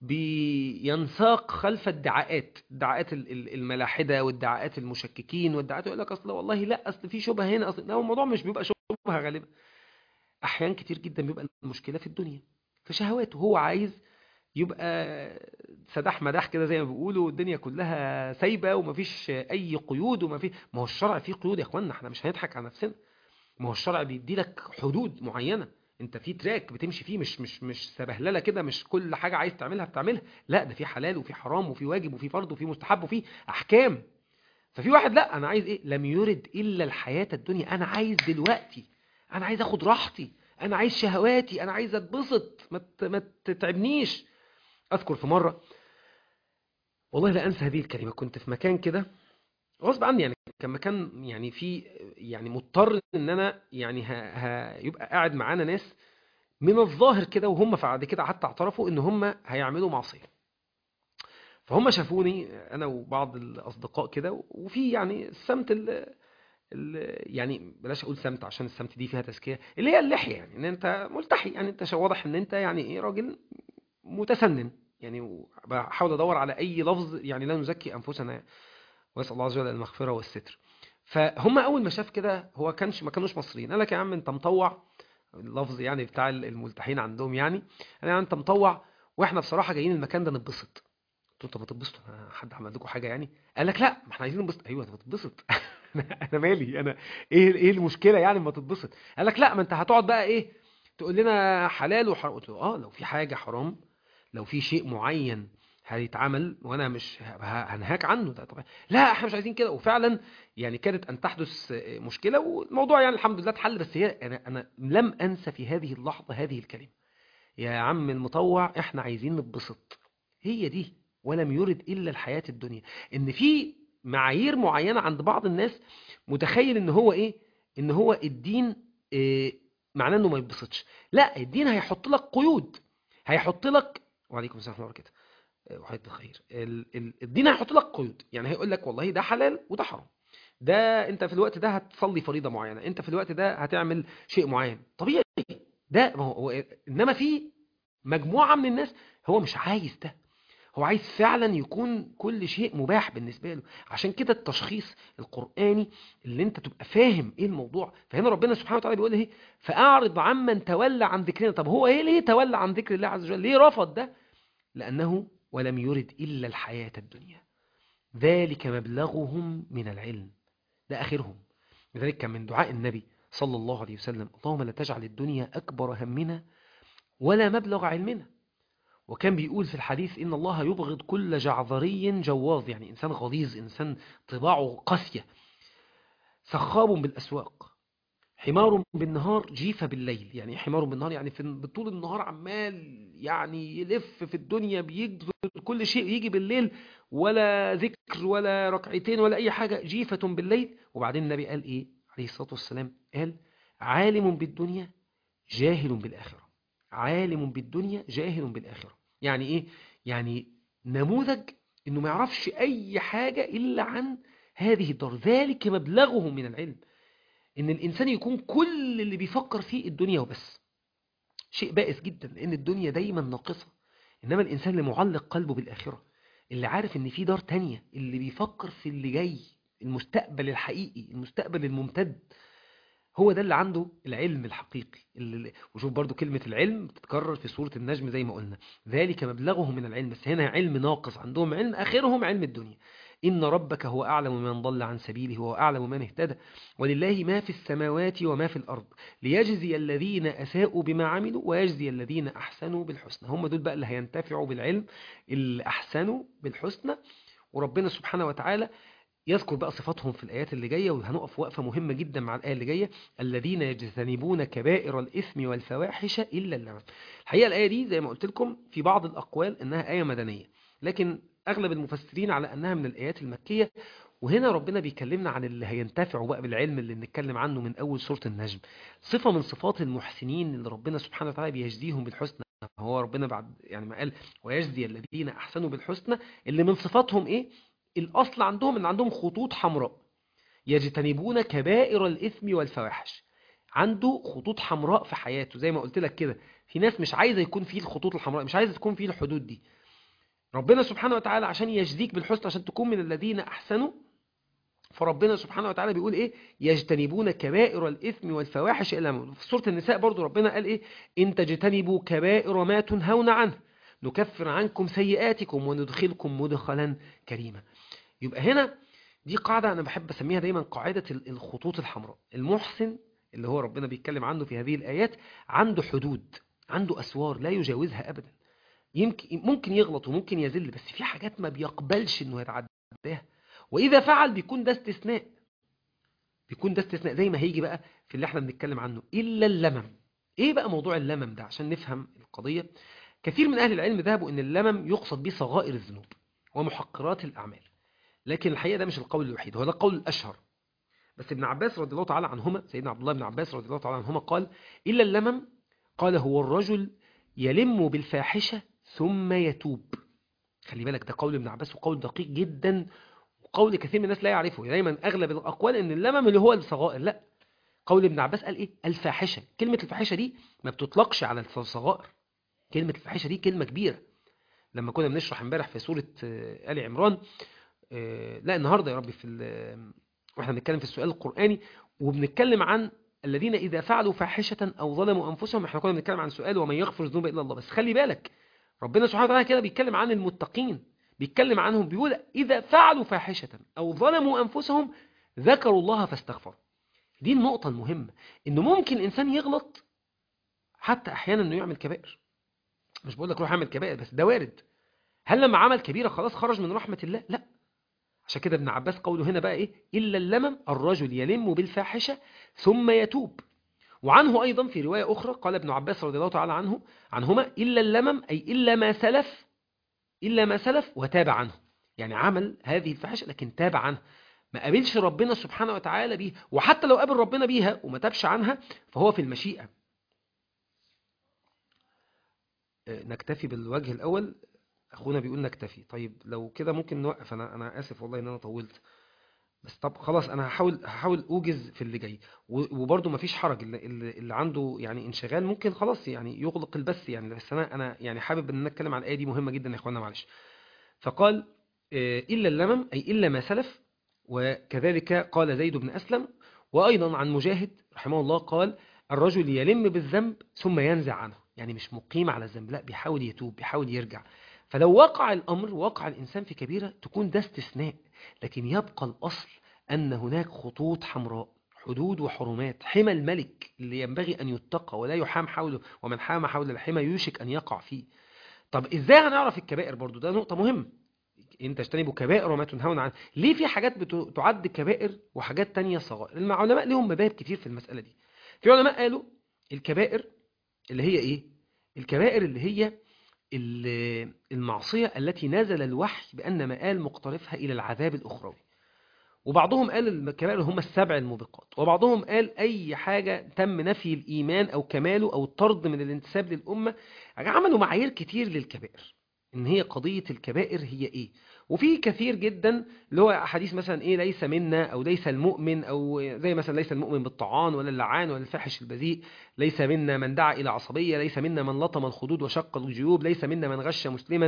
بينساق خلف الدعاءات دعاءات الملاحدة والدعاءات المشككين والدعاءات يقول لك أصل والله لا أصل في شبهة هنا أصل لا الموضوع مش بيبقى شبهة غالبا أحيان كتير جدا بيبقى المشكلة في الدنيا في شهواته هو عايز يبقى سداح مداح كده زي ما بيقولوا الدنيا كلها سايبة ومفيش أي قيود وما في ما هو الشرع فيه قيود يا اخوانا احنا مش هنضحك على نفسنا ما هو الشرع بيدي لك حدود معينة انت في تراك بتمشي فيه مش مش مش سبهلله كده مش كل حاجه عايز تعملها بتعملها لا ده في حلال وفي حرام وفي واجب وفي فرض وفي مستحب وفي احكام ففي واحد لا انا عايز ايه لم يرد الا الحياه الدنيا انا عايز دلوقتي انا عايز اخد راحتي انا عايز شهواتي انا عايز اتبسط ما ما تتعبنيش اذكر في مره والله لا انسى هذه الكلمه كنت في مكان كده غصب عني يعني كان مكان يعني في يعني مضطر ان انا يعني هيبقى قاعد معانا ناس من الظاهر كده وهم بعد كده حتى اعترفوا ان هم هيعملوا معصيه فهم شافوني انا وبعض الاصدقاء كده وفي يعني السمت ال يعني بلاش اقول سمت عشان السمت دي فيها تزكيه اللي هي اللحيه يعني ان انت ملتحي يعني انت واضح ان انت يعني ايه راجل متسنن يعني بحاول ادور على اي لفظ يعني لا نزكي انفسنا يعني. واسال الله عز وجل المغفره والستر فهم اول ما شاف كده هو كانش ما كانوش مصريين قال لك يا عم انت مطوع اللفظ يعني بتاع الملتحين عندهم يعني قال يعني انت مطوع واحنا بصراحه جايين المكان ده نتبسط قلت له طب ما تتبسطوا أنا حد عمل لكم حاجه يعني قال لك لا ما احنا عايزين ننبسط ايوه طب تتبسط انا مالي انا ايه ايه المشكله يعني ما تتبسط قال لك لا ما انت هتقعد بقى ايه تقول لنا حلال وحرام قلت له اه لو في حاجه حرام لو في شيء معين هيتعمل وانا مش هنهاك عنه ده طبعا لا احنا مش عايزين كده وفعلا يعني كانت ان تحدث مشكله والموضوع يعني الحمد لله اتحل بس هي انا انا لم انسى في هذه اللحظه هذه الكلمه يا عم المطوع احنا عايزين نتبسط هي دي ولم يرد الا الحياه الدنيا ان في معايير معينه عند بعض الناس متخيل ان هو ايه ان هو الدين إيه معناه انه ما يتبسطش لا الدين هيحط لك قيود هيحط لك وعليكم السلام ورحمه الله وبركاته وحيد بخير الدين هيحط لك قيود يعني هيقول لك والله ده حلال وده حرام ده انت في الوقت ده هتصلي فريضه معينه انت في الوقت ده هتعمل شيء معين طبيعي ده ما هو انما في مجموعه من الناس هو مش عايز ده هو عايز فعلا يكون كل شيء مباح بالنسبه له عشان كده التشخيص القراني اللي انت تبقى فاهم ايه الموضوع فهنا ربنا سبحانه وتعالى بيقول ايه فاعرض عمن تولى عن ذكرنا طب هو ايه ليه تولى عن ذكر الله عز وجل ليه رفض ده لانه ولم يرد إلا الحياة الدنيا ذلك مبلغهم من العلم ده آخرهم لذلك كان من دعاء النبي صلى الله عليه وسلم اللهم لا تجعل الدنيا أكبر همنا ولا مبلغ علمنا وكان بيقول في الحديث إن الله يبغض كل جعذري جواظ يعني إنسان غليظ إنسان طباعه قاسية سخاب بالأسواق حمار بالنهار جيفة بالليل يعني حمار بالنهار يعني في طول النهار عمال يعني يلف في الدنيا بيجي كل شيء يجي بالليل ولا ذكر ولا ركعتين ولا أي حاجة جيفة بالليل وبعدين النبي قال إيه عليه الصلاة والسلام قال عالم بالدنيا جاهل بالآخرة عالم بالدنيا جاهل بالآخرة يعني إيه يعني نموذج إنه ما يعرفش أي حاجة إلا عن هذه الدار ذلك مبلغه من العلم ان الانسان يكون كل اللي بيفكر فيه الدنيا وبس شيء بائس جدا لان الدنيا دايما ناقصة انما الانسان اللي معلق قلبه بالاخرة اللي عارف ان في دار تانية اللي بيفكر في اللي جاي المستقبل الحقيقي المستقبل الممتد هو ده اللي عنده العلم الحقيقي اللي وشوف برضو كلمة العلم بتتكرر في سورة النجم زي ما قلنا ذلك مبلغه من العلم بس هنا علم ناقص عندهم علم آخرهم علم الدنيا إن ربك هو أعلم من ضل عن سبيله وهو أعلم من اهتدى ولله ما في السماوات وما في الأرض ليجزي الذين أساءوا بما عملوا ويجزي الذين أحسنوا بالحسنى هم دول بقى اللي هينتفعوا بالعلم اللي أحسنوا بالحسنى وربنا سبحانه وتعالى يذكر بقى صفاتهم في الآيات اللي جاية وهنقف وقفة مهمة جدا مع الآية اللي جاية الذين يجتنبون كبائر الإثم والفواحش إلا اللمم الحقيقة الآية دي زي ما قلت لكم في بعض الأقوال إنها آية مدنية لكن أغلب المفسرين على أنها من الآيات المكية وهنا ربنا بيكلمنا عن اللي هينتفعوا بقى بالعلم اللي بنتكلم عنه من أول سورة النجم صفة من صفات المحسنين اللي ربنا سبحانه وتعالى بيجزيهم بالحسنى هو ربنا بعد يعني ما قال ويجزي الذين أحسنوا بالحسنى اللي من صفاتهم إيه الأصل عندهم إن عندهم خطوط حمراء يجتنبون كبائر الإثم والفواحش عنده خطوط حمراء في حياته زي ما قلت لك كده في ناس مش عايزة يكون فيه الخطوط الحمراء مش عايزة تكون فيه الحدود دي ربنا سبحانه وتعالى عشان يجزيك بالحسن عشان تكون من الذين أحسنوا فربنا سبحانه وتعالى بيقول إيه يجتنبون كبائر الإثم والفواحش إلا في سورة النساء برضو ربنا قال إيه إن تجتنبوا كبائر ما تنهون عنه نكفر عنكم سيئاتكم وندخلكم مدخلا كريما يبقى هنا دي قاعدة أنا بحب أسميها دايما قاعدة الخطوط الحمراء المحسن اللي هو ربنا بيتكلم عنه في هذه الآيات عنده حدود عنده أسوار لا يجاوزها أبدا يمكن ممكن يغلط وممكن يزل بس في حاجات ما بيقبلش انه يتعداها واذا فعل بيكون ده استثناء بيكون ده استثناء زي ما هيجي بقى في اللي احنا بنتكلم عنه الا اللمم ايه بقى موضوع اللمم ده عشان نفهم القضية كثير من اهل العلم ذهبوا ان اللمم يقصد به صغائر الذنوب ومحقرات الاعمال لكن الحقيقة ده مش القول الوحيد هو ده القول الاشهر بس ابن عباس رضي الله تعالى عنهما سيدنا عبد الله بن عباس رضي الله تعالى عنهما قال الا اللمم قال هو الرجل يلم بالفاحشة ثم يتوب خلي بالك ده قول ابن عباس وقول دقيق جدا وقول كثير من الناس لا يعرفه دايما اغلب الاقوال ان اللمم اللي هو الصغائر لا قول ابن عباس قال ايه الفاحشه كلمه الفاحشه دي ما بتطلقش على الصغائر كلمه الفاحشه دي كلمه كبيره لما كنا بنشرح امبارح في سوره ال عمران لا النهارده يا ربي في واحنا بنتكلم في السؤال القرآني وبنتكلم عن الذين إذا فعلوا فاحشة أو ظلموا أنفسهم احنا كنا بنتكلم عن سؤال ومن يغفر الذنوب إلا الله بس خلي بالك ربنا سبحانه وتعالى كده بيتكلم عن المتقين بيتكلم عنهم بيقول إذا فعلوا فاحشة أو ظلموا أنفسهم ذكروا الله فاستغفروا دي النقطة المهمة إنه ممكن إنسان يغلط حتى أحيانا إنه يعمل كبائر مش بقول لك روح اعمل كبائر بس ده وارد هل لما عمل كبيرة خلاص خرج من رحمة الله لا عشان كده ابن عباس قوله هنا بقى إيه إلا اللمم الرجل يلم بالفاحشة ثم يتوب وعنه أيضا في رواية أخرى قال ابن عباس رضي الله تعالى عنه عنهما إلا اللمم أي إلا ما سلف إلا ما سلف وتاب عنه يعني عمل هذه الفاحشة لكن تاب عنه ما قابلش ربنا سبحانه وتعالى بيها وحتى لو قابل ربنا بيها وما تابش عنها فهو في المشيئة نكتفي بالوجه الأول أخونا بيقول نكتفي طيب لو كده ممكن نوقف أنا أنا آسف والله إن أنا طولت بس طب خلاص أنا هحاول هحاول أوجز في اللي جاي وبرده مفيش حرج اللي, اللي عنده يعني انشغال ممكن خلاص يعني يغلق البث يعني بس أنا أنا يعني حابب إن نتكلم عن الآية دي مهمة جدا يا إخوانا معلش فقال إلا اللمم أي إلا ما سلف وكذلك قال زيد بن أسلم وأيضا عن مجاهد رحمه الله قال الرجل يلم بالذنب ثم ينزع عنه يعني مش مقيم على الذنب لا بيحاول يتوب بيحاول يرجع فلو وقع الأمر وقع الإنسان في كبيرة تكون ده استثناء لكن يبقى الأصل أن هناك خطوط حمراء حدود وحرمات حمى الملك اللي ينبغي أن يتقى ولا يحام حوله ومن حام حول الحمى يوشك أن يقع فيه طب إزاي هنعرف الكبائر برضو ده نقطة مهمة إن تجتنبوا كبائر وما تنهون عنه ليه في حاجات بتعد كبائر وحاجات تانية صغائر العلماء لهم مذاهب كتير في المسألة دي في علماء قالوا الكبائر اللي هي إيه الكبائر اللي هي المعصية التي نزل الوحي بأن مآل مقترفها إلى العذاب الأخروي وبعضهم قال الكبائر هم السبع الموبقات وبعضهم قال أي حاجة تم نفي الإيمان أو كماله أو الطرد من الانتساب للأمة عملوا معايير كتير للكبائر إن هي قضية الكبائر هي إيه وفي كثير جدا اللي هو أحاديث مثلا إيه ليس منا أو ليس المؤمن أو زي مثلا ليس المؤمن بالطعان ولا اللعان ولا الفاحش البذيء ليس منا من دعا إلى عصبية ليس منا من لطم الخدود وشق الجيوب ليس منا من غش مسلما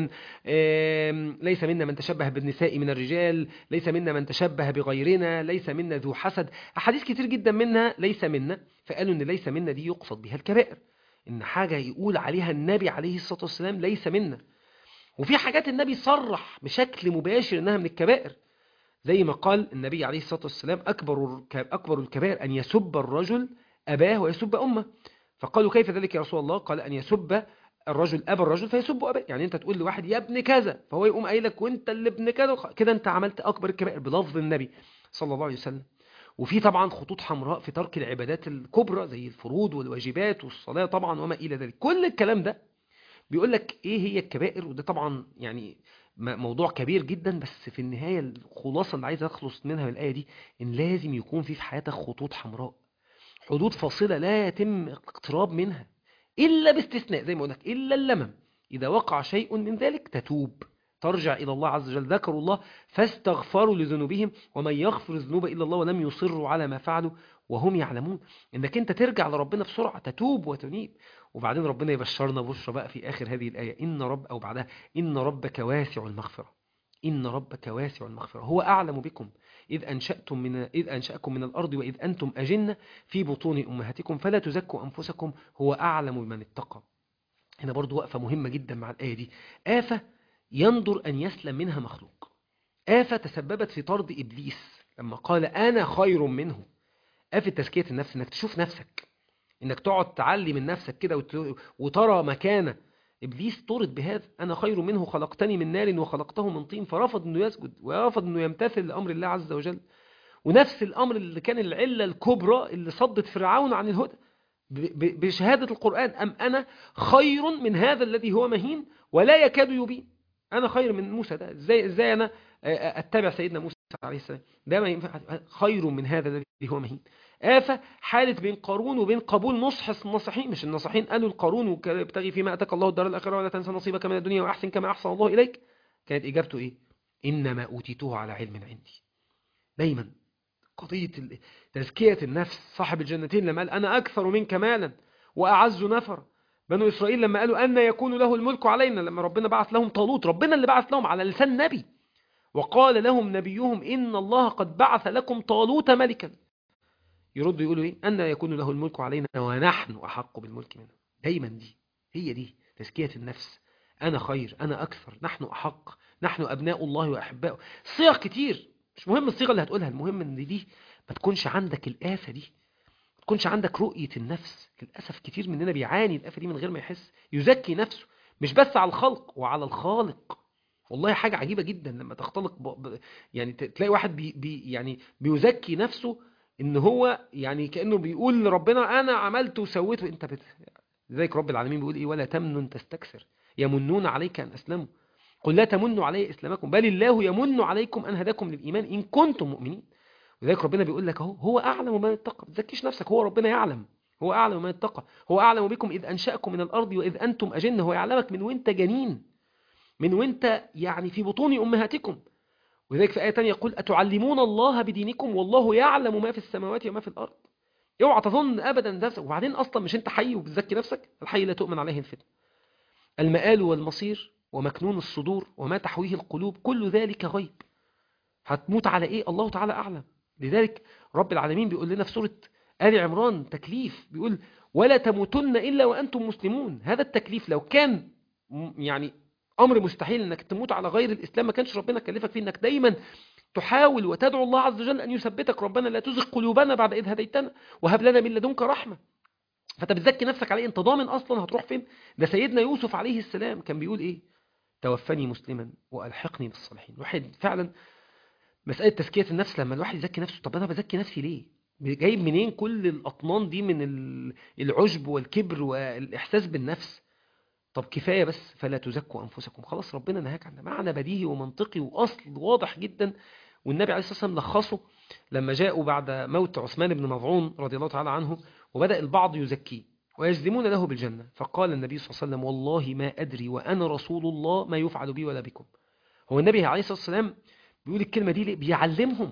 ليس منا من تشبه بالنساء من الرجال ليس منا من تشبه بغيرنا ليس منا ذو حسد أحاديث كتير جدا منها ليس منا فقالوا إن ليس منا دي يقصد بها الكبائر إن حاجة يقول عليها النبي عليه الصلاة والسلام ليس منا وفي حاجات النبي صرح بشكل مباشر انها من الكبائر زي ما قال النبي عليه الصلاة والسلام أكبر أكبر الكبائر أن يسب الرجل أباه ويسب أمه فقالوا كيف ذلك يا رسول الله قال أن يسب الرجل أبا الرجل فيسب أباه يعني أنت تقول لواحد يا ابن كذا فهو يقوم قايل لك وأنت اللي ابن كذا كده أنت عملت أكبر الكبائر بلفظ النبي صلى الله عليه وسلم وفي طبعا خطوط حمراء في ترك العبادات الكبرى زي الفروض والواجبات والصلاة طبعا وما إلى ذلك كل الكلام ده بيقول لك ايه هي الكبائر وده طبعا يعني موضوع كبير جدا بس في النهاية الخلاصة اللي عايز اخلص منها من الآية دي ان لازم يكون في في حياتك خطوط حمراء حدود فاصلة لا يتم اقتراب منها إلا باستثناء زي ما قلنا إلا اللمم إذا وقع شيء من ذلك تتوب ترجع إلى الله عز وجل ذكروا الله فاستغفروا لذنوبهم ومن يغفر الذنوب إلا الله ولم يصروا على ما فعلوا وهم يعلمون انك انت ترجع لربنا بسرعة تتوب وتنيب وبعدين ربنا يبشرنا بشرى بقى في آخر هذه الآية إن رب أو بعدها إن ربك واسع المغفرة إن ربك واسع المغفرة هو أعلم بكم إذ أنشأتم من إذ أنشأكم من الأرض وإذ أنتم أجنة في بطون أمهاتكم فلا تزكوا أنفسكم هو أعلم بمن اتقى هنا برضو وقفة مهمة جدا مع الآية دي آفة ينظر أن يسلم منها مخلوق آفة تسببت في طرد إبليس لما قال أنا خير منه آفة تزكية النفس إنك تشوف نفسك إنك تقعد تعلي من نفسك كده وترى مكانه إبليس طرد بهذا أنا خير منه خلقتني من نار وخلقته من طين فرفض أنه يسجد ورفض أنه يمتثل لأمر الله عز وجل ونفس الأمر اللي كان العلة الكبرى اللي صدت فرعون عن الهدى بشهادة القرآن أم أنا خير من هذا الذي هو مهين ولا يكاد يبين أنا خير من موسى ده إزاي, إزاي أنا أتبع سيدنا موسى عليه السلام ده ما ينفع خير من هذا الذي هو مهين آفة حالة بين قارون وبين قبول نصح الناصحين مش الناصحين قالوا القارون وابتغي فيما أتاك الله الدار الآخرة ولا تنسى نصيبك من الدنيا وأحسن كما أحسن الله إليك كانت إجابته إيه إنما أوتيته على علم عندي دايما قضية تزكية النفس صاحب الجنتين لما قال أنا أكثر منك مالا وأعز نفر بنو إسرائيل لما قالوا أن يكون له الملك علينا لما ربنا بعث لهم طالوت ربنا اللي بعث لهم على لسان نبي وقال لهم نبيهم إن الله قد بعث لكم طالوت ملكا يردوا يقولوا إيه أن يكون له الملك علينا ونحن أحق بالملك منه دايما دي هي دي تزكية النفس أنا خير أنا أكثر نحن أحق نحن أبناء الله وأحباؤه صيغ كتير مش مهم الصيغة اللي هتقولها المهم إن دي ما تكونش عندك الآفة دي ما تكونش عندك رؤية النفس للأسف كتير مننا بيعاني الآفة دي من غير ما يحس يزكي نفسه مش بس على الخلق وعلى الخالق والله حاجة عجيبة جدا لما تختلق ب... ب... يعني تلاقي واحد بي... بي... يعني بيزكي نفسه ان هو يعني كأنه بيقول لربنا انا عملت وسويت انت بت... لذلك رب العالمين بيقول ايه ولا تمنن تستكثر يمنون عليك ان اسلموا قل لا تمنوا علي اسلامكم بل الله يمن عليكم ان هداكم للايمان ان كنتم مؤمنين ولذلك ربنا بيقول لك اهو هو اعلم ما يتقى ما تزكيش نفسك هو ربنا يعلم هو اعلم ما يتقى هو اعلم بكم اذ انشاكم من الارض واذ انتم اجنه هو يعلمك من وانت جنين من وانت يعني في بطون امهاتكم ولذلك في آية تانية يقول أتعلمون الله بدينكم والله يعلم ما في السماوات وما في الأرض اوعى تظن أبدا نفسك وبعدين أصلا مش أنت حي وبتزكي نفسك الحي لا تؤمن عليه الفتنة المآل والمصير ومكنون الصدور وما تحويه القلوب كل ذلك غيب هتموت على إيه الله تعالى أعلم لذلك رب العالمين بيقول لنا في سورة آل عمران تكليف بيقول ولا تموتن إلا وأنتم مسلمون هذا التكليف لو كان يعني امر مستحيل انك تموت على غير الاسلام ما كانش ربنا كلفك فيه انك دايما تحاول وتدعو الله عز وجل ان يثبتك ربنا لا تزغ قلوبنا بعد اذ هديتنا وهب لنا من لدنك رحمه فانت بتزكي نفسك عليه انت ضامن اصلا هتروح فين ده سيدنا يوسف عليه السلام كان بيقول ايه توفني مسلما والحقني بالصالحين الواحد فعلا مساله تزكيه النفس لما الواحد يزكي نفسه طب انا بزكي نفسي ليه جايب منين كل الاطنان دي من العجب والكبر والاحساس بالنفس طب كفاية بس فلا تزكوا أنفسكم خلاص ربنا نهاك عنه معنى بديهي ومنطقي وأصل واضح جدا والنبي عليه الصلاة والسلام لخصه لما جاءوا بعد موت عثمان بن مظعون رضي الله تعالى عنه وبدأ البعض يزكيه ويجزمون له بالجنة فقال النبي صلى الله عليه وسلم والله ما أدري وأنا رسول الله ما يفعل بي ولا بكم هو النبي عليه الصلاة والسلام بيقول الكلمة دي بيعلمهم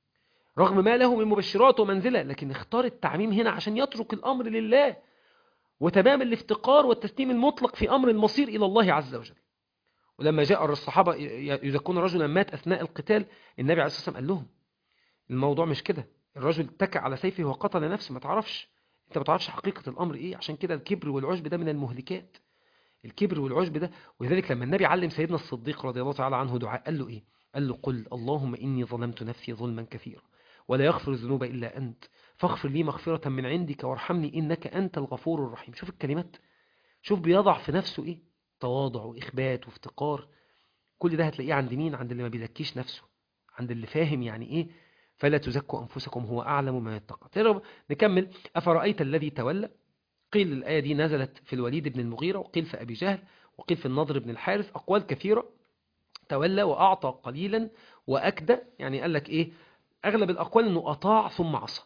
رغم ما له من مبشرات ومنزلة لكن اختار التعميم هنا عشان يترك الأمر لله وتمام الافتقار والتسليم المطلق في أمر المصير إلى الله عز وجل ولما جاء الصحابة يزكون رجلا مات أثناء القتال النبي عليه الصلاة والسلام قال لهم الموضوع مش كده الرجل اتكى على سيفه وقتل نفسه ما تعرفش انت ما تعرفش حقيقة الأمر إيه عشان كده الكبر والعجب ده من المهلكات الكبر والعجب ده ولذلك لما النبي علم سيدنا الصديق رضي الله تعالى عنه دعاء قال له إيه قال له قل اللهم إني ظلمت نفسي ظلما كثيرا ولا يغفر الذنوب إلا أنت فاغفر لي مغفرة من عندك وارحمني إنك أنت الغفور الرحيم شوف الكلمات شوف بيضع في نفسه إيه تواضع وإخبات وافتقار كل ده هتلاقيه عند مين عند اللي ما بيزكيش نفسه عند اللي فاهم يعني إيه فلا تزكوا أنفسكم هو أعلم ما يتقى نكمل أفرأيت الذي تولى قيل الآية دي نزلت في الوليد بن المغيرة وقيل في أبي جهل وقيل في النضر بن الحارث أقوال كثيرة تولى وأعطى قليلا وأكدى يعني قال لك إيه أغلب الأقوال أنه أطاع ثم عصى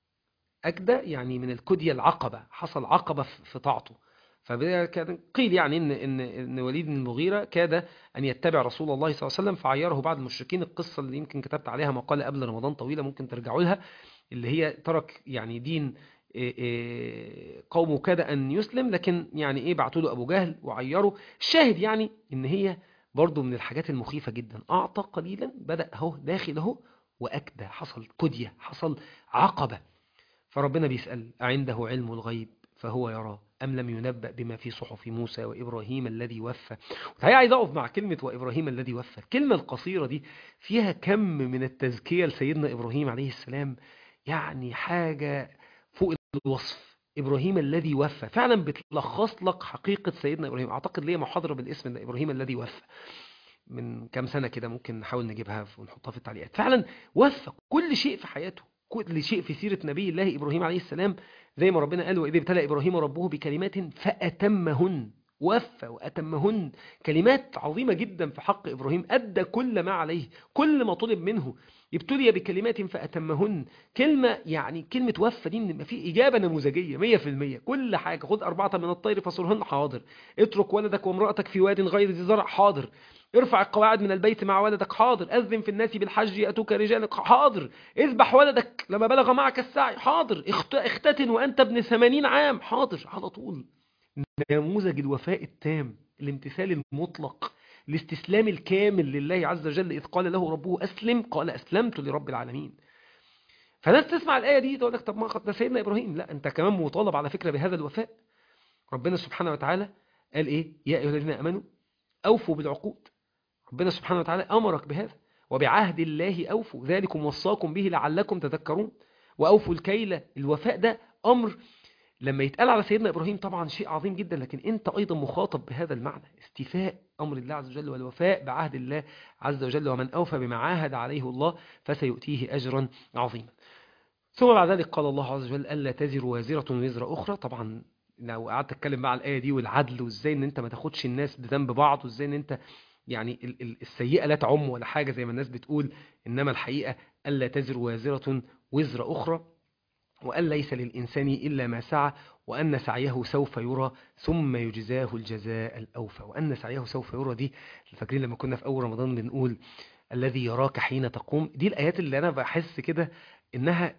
أكدى يعني من الكدية العقبة حصل عقبة في طاعته فكان قيل يعني إن, إن, إن وليد بن المغيرة كاد أن يتبع رسول الله صلى الله عليه وسلم فعيره بعض المشركين القصة اللي يمكن كتبت عليها مقالة قبل رمضان طويلة ممكن ترجعوا لها اللي هي ترك يعني دين قومه كاد أن يسلم لكن يعني إيه بعتوا له أبو جهل وعيره الشاهد يعني إن هي برضو من الحاجات المخيفة جدا أعطى قليلا بدأ اهو داخل اهو وأكدى حصل كدية حصل عقبة فربنا بيسأل أعنده علم الغيب فهو يرى أم لم ينبأ بما في صحف موسى وإبراهيم الذي وفى وهي عايز أقف مع كلمة وإبراهيم الذي وفى الكلمة القصيرة دي فيها كم من التزكية لسيدنا إبراهيم عليه السلام يعني حاجة فوق الوصف إبراهيم الذي وفى فعلا بتلخص لك حقيقة سيدنا إبراهيم أعتقد ليه محاضرة بالاسم ده إبراهيم الذي وفى من كام سنة كده ممكن نحاول نجيبها ونحطها في التعليقات فعلا وفى كل شيء في حياته كل شيء في سيرة نبي الله إبراهيم عليه السلام زي ما ربنا قال وإذ ابتلى إبراهيم ربه بكلمات فأتمهن وفى وأتمهن كلمات عظيمة جدا في حق إبراهيم أدى كل ما عليه كل ما طلب منه ابتلي بكلمات فأتمهن كلمة يعني كلمة وفى دي ما في إجابة نموذجية مية في المية كل حاجة خذ أربعة من الطير فصرهن حاضر اترك ولدك وامرأتك في واد غير ذي زرع حاضر ارفع القواعد من البيت مع ولدك حاضر أذن في الناس بالحج يأتوك رجالك حاضر اذبح ولدك لما بلغ معك السعي حاضر اختتن وأنت ابن ثمانين عام حاضر على طول نموذج الوفاء التام الامتثال المطلق الاستسلام الكامل لله عز وجل إذ قال له ربه أسلم قال أسلمت لرب العالمين فناس تسمع الآية دي تقول لك طب ما قد ده سيدنا إبراهيم لا أنت كمان مطالب على فكرة بهذا الوفاء ربنا سبحانه وتعالى قال إيه يا أيها الذين أمنوا أوفوا بالعقود ربنا سبحانه وتعالى أمرك بهذا وبعهد الله أوفوا ذلكم وصاكم به لعلكم تذكرون وأوفوا الكيل الوفاء ده أمر لما يتقال على سيدنا إبراهيم طبعا شيء عظيم جدا لكن أنت أيضا مخاطب بهذا المعنى استيفاء أمر الله عز وجل والوفاء بعهد الله عز وجل ومن أوفى بما عاهد عليه الله فسيؤتيه أجرا عظيما ثم بعد ذلك قال الله عز وجل ألا تزر وازرة وزر أخرى طبعا لو قعدت اتكلم بقى على الآية دي والعدل وازاي ان انت ما تاخدش الناس بذنب بعض وازاي ان انت يعني ال- ال- السيئة لا تعم ولا حاجة زي ما الناس بتقول إنما الحقيقة ألا تزر وازرة وزر أخرى وأن ليس للإنسان إلا ما سعى وأن سعيه سوف يرى ثم يجزاه الجزاء الأوفى وأن سعيه سوف يرى دي فاكرين لما كنا في أول رمضان بنقول الذي يراك حين تقوم دي الآيات اللي أنا بحس كده إنها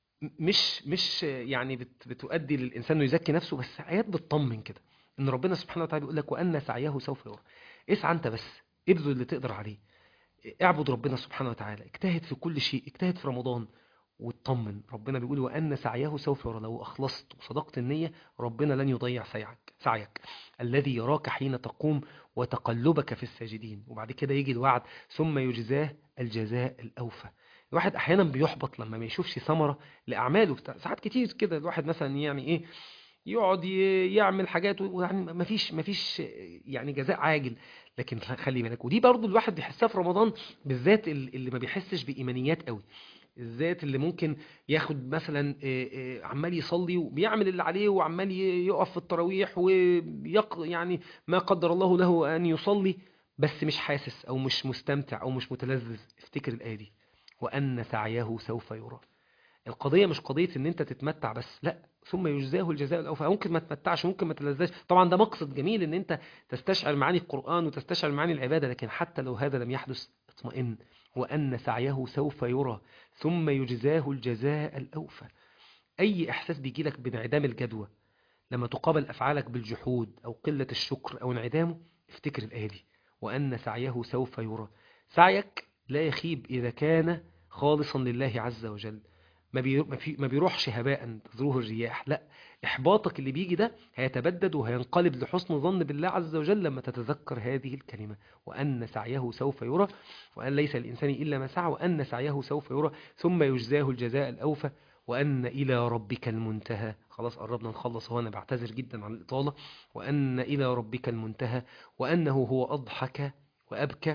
مش مش يعني بت بتؤدي للإنسان إنه يزكي نفسه بس آيات بتطمن كده إن ربنا سبحانه وتعالى بيقول لك وأن سعيه سوف يرى اسعى أنت بس ابذل اللي تقدر عليه اعبد ربنا سبحانه وتعالى اجتهد في كل شيء اجتهد في رمضان واطمن ربنا بيقول وأن سعيه سوف يرى لو أخلصت وصدقت النية ربنا لن يضيع سعيك سعيك الذي يراك حين تقوم وتقلبك في الساجدين وبعد كده يجي الوعد ثم يجزاه الجزاء الأوفى الواحد أحيانا بيحبط لما ما يشوفش ثمرة لأعماله بتاع ساعات كتير كده الواحد مثلا يعني إيه يقعد ي- يعمل حاجات ويعني ما فيش ما فيش يعني جزاء عاجل لكن خلي بالك ودي برضو الواحد بيحسها في رمضان بالذات ال- اللي ما بيحسش بإيمانيات قوي الذات اللي ممكن ياخد مثلا آه، آه، عمال يصلي وبيعمل اللي عليه وعمال ي- يقف في التراويح ويق يعني ما قدر الله له أن يصلي بس مش حاسس أو مش مستمتع أو مش متلذذ افتكر الآية دي وأن سعيه سوف يرى القضية مش قضية ان انت تتمتع بس لا ثم يجزاه الجزاء الاوفى ممكن ما تمتعش ممكن ما تلذذش طبعا ده مقصد جميل ان انت تستشعر معاني القرآن وتستشعر معاني العبادة لكن حتى لو هذا لم يحدث اطمئن وأن سعيه سوف يرى ثم يجزاه الجزاء الأوفى أي إحساس بيجي لك بانعدام الجدوى لما تقابل أفعالك بالجحود أو قلة الشكر أو انعدامه افتكر الآية دي وأن سعيه سوف يرى سعيك لا يخيب إذا كان خالصا لله عز وجل ما بي- ما في- ما بيروحش هباء تذروه الرياح لا إحباطك اللي بيجي ده هيتبدد وهينقلب لحسن ظن بالله عز وجل لما تتذكر هذه الكلمة وأن سعيه سوف يرى وأن ليس الإنسان إلا ما سعى وأن سعيه سوف يرى ثم يجزاه الجزاء الأوفى وأن إلى ربك المنتهى خلاص قربنا نخلص هو أنا بعتذر جدا عن الإطالة وأن إلى ربك المنتهى وأنه هو أضحك وأبكى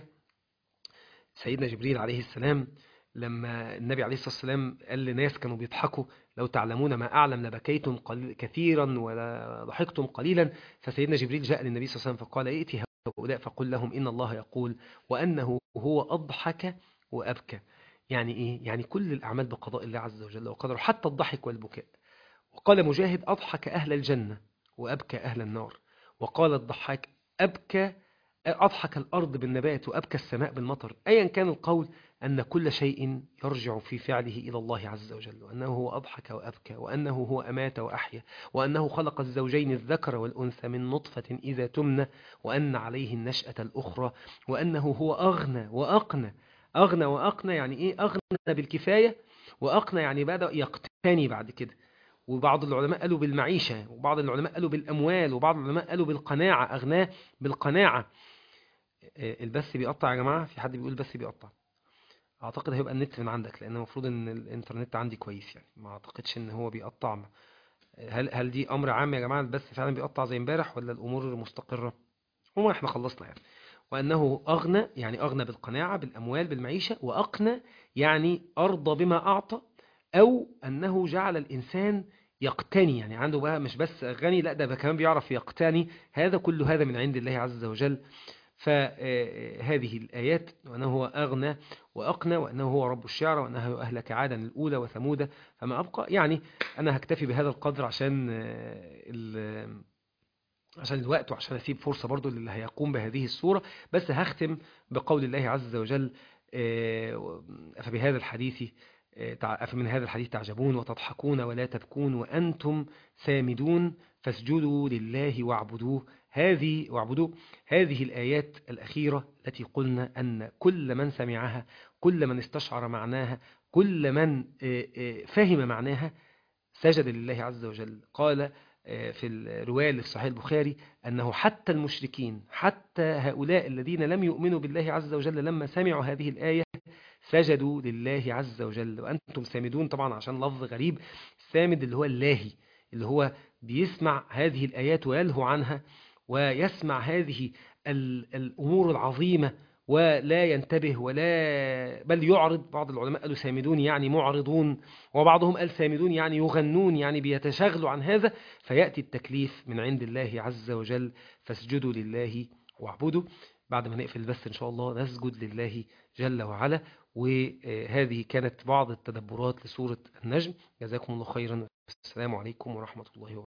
سيدنا جبريل عليه السلام لما النبي عليه الصلاة والسلام قال لناس كانوا بيضحكوا لو تعلمون ما أعلم لبكيتم قليل كثيرا ولا ضحكتم قليلا فسيدنا جبريل جاء للنبي صلى الله عليه وسلم فقال ائتي هؤلاء فقل لهم إن الله يقول وأنه هو أضحك وأبكى يعني إيه؟ يعني كل الأعمال بقضاء الله عز وجل وقدره حتى الضحك والبكاء وقال مجاهد أضحك أهل الجنة وأبكى أهل النار وقال الضحاك أبكى أضحك الأرض بالنبات وأبكى السماء بالمطر أيا كان القول أن كل شيء يرجع في فعله إلى الله عز وجل وأنه هو أضحك وأبكى وأنه هو أمات وأحيا وأنه خلق الزوجين الذكر والأنثى من نطفة إذا تمنى وأن عليه النشأة الأخرى وأنه هو أغنى وأقنى أغنى وأقنى يعني إيه أغنى بالكفاية وأقنى يعني بدأ يقتني بعد كده وبعض العلماء قالوا بالمعيشة وبعض العلماء قالوا بالأموال وبعض العلماء قالوا بالقناعة أغناه بالقناعة آه، البث بيقطع يا جماعة في حد بيقول البث بيقطع اعتقد هيبقى النت من عندك لان المفروض ان الانترنت عندي كويس يعني ما اعتقدش ان هو بيقطع هل هل دي امر عام يا جماعه البث فعلا بيقطع زي امبارح ولا الامور مستقره عموما احنا خلصنا يعني وانه اغنى يعني اغنى بالقناعه بالاموال بالمعيشه واقنى يعني ارضى بما اعطى او انه جعل الانسان يقتني يعني عنده بقى مش بس غني لا ده بقى كمان بيعرف يقتني هذا كل هذا من عند الله عز وجل فهذه الآيات وأنه هو أغنى وأقنى وأنه هو رب الشعر وأنه أهلك عادا الأولى وثمود فما أبقى يعني أنا هكتفي بهذا القدر عشان ال- عشان الوقت وعشان أسيب فرصة برضو للي هيقوم بهذه الصورة بس هختم بقول الله عز وجل آه، فبهذا الحديث من هذا الحديث تعجبون وتضحكون ولا تبكون وأنتم سامدون فاسجدوا لله واعبدوه هذه واعبدوه هذه الآيات الأخيرة التي قلنا أن كل من سمعها كل من استشعر معناها كل من فهم معناها سجد لله عز وجل قال في الرواية اللي في صحيح البخاري أنه حتى المشركين حتى هؤلاء الذين لم يؤمنوا بالله عز وجل لما سمعوا هذه الآية سجدوا لله عز وجل وأنتم سامدون طبعا عشان لفظ غريب السامد اللي هو اللاهي اللي هو بيسمع هذه الآيات ويلهو عنها ويسمع هذه الأمور العظيمة ولا ينتبه ولا بل يعرض بعض العلماء قالوا سامدون يعني معرضون وبعضهم قال سامدون يعني يغنون يعني بيتشاغلوا عن هذا فيأتي التكليف من عند الله عز وجل فاسجدوا لله واعبدوا بعد ما نقفل بس إن شاء الله نسجد لله جل وعلا وهذه كانت بعض التدبرات لسورة النجم جزاكم الله خيرا السلام عليكم ورحمة الله وبركاته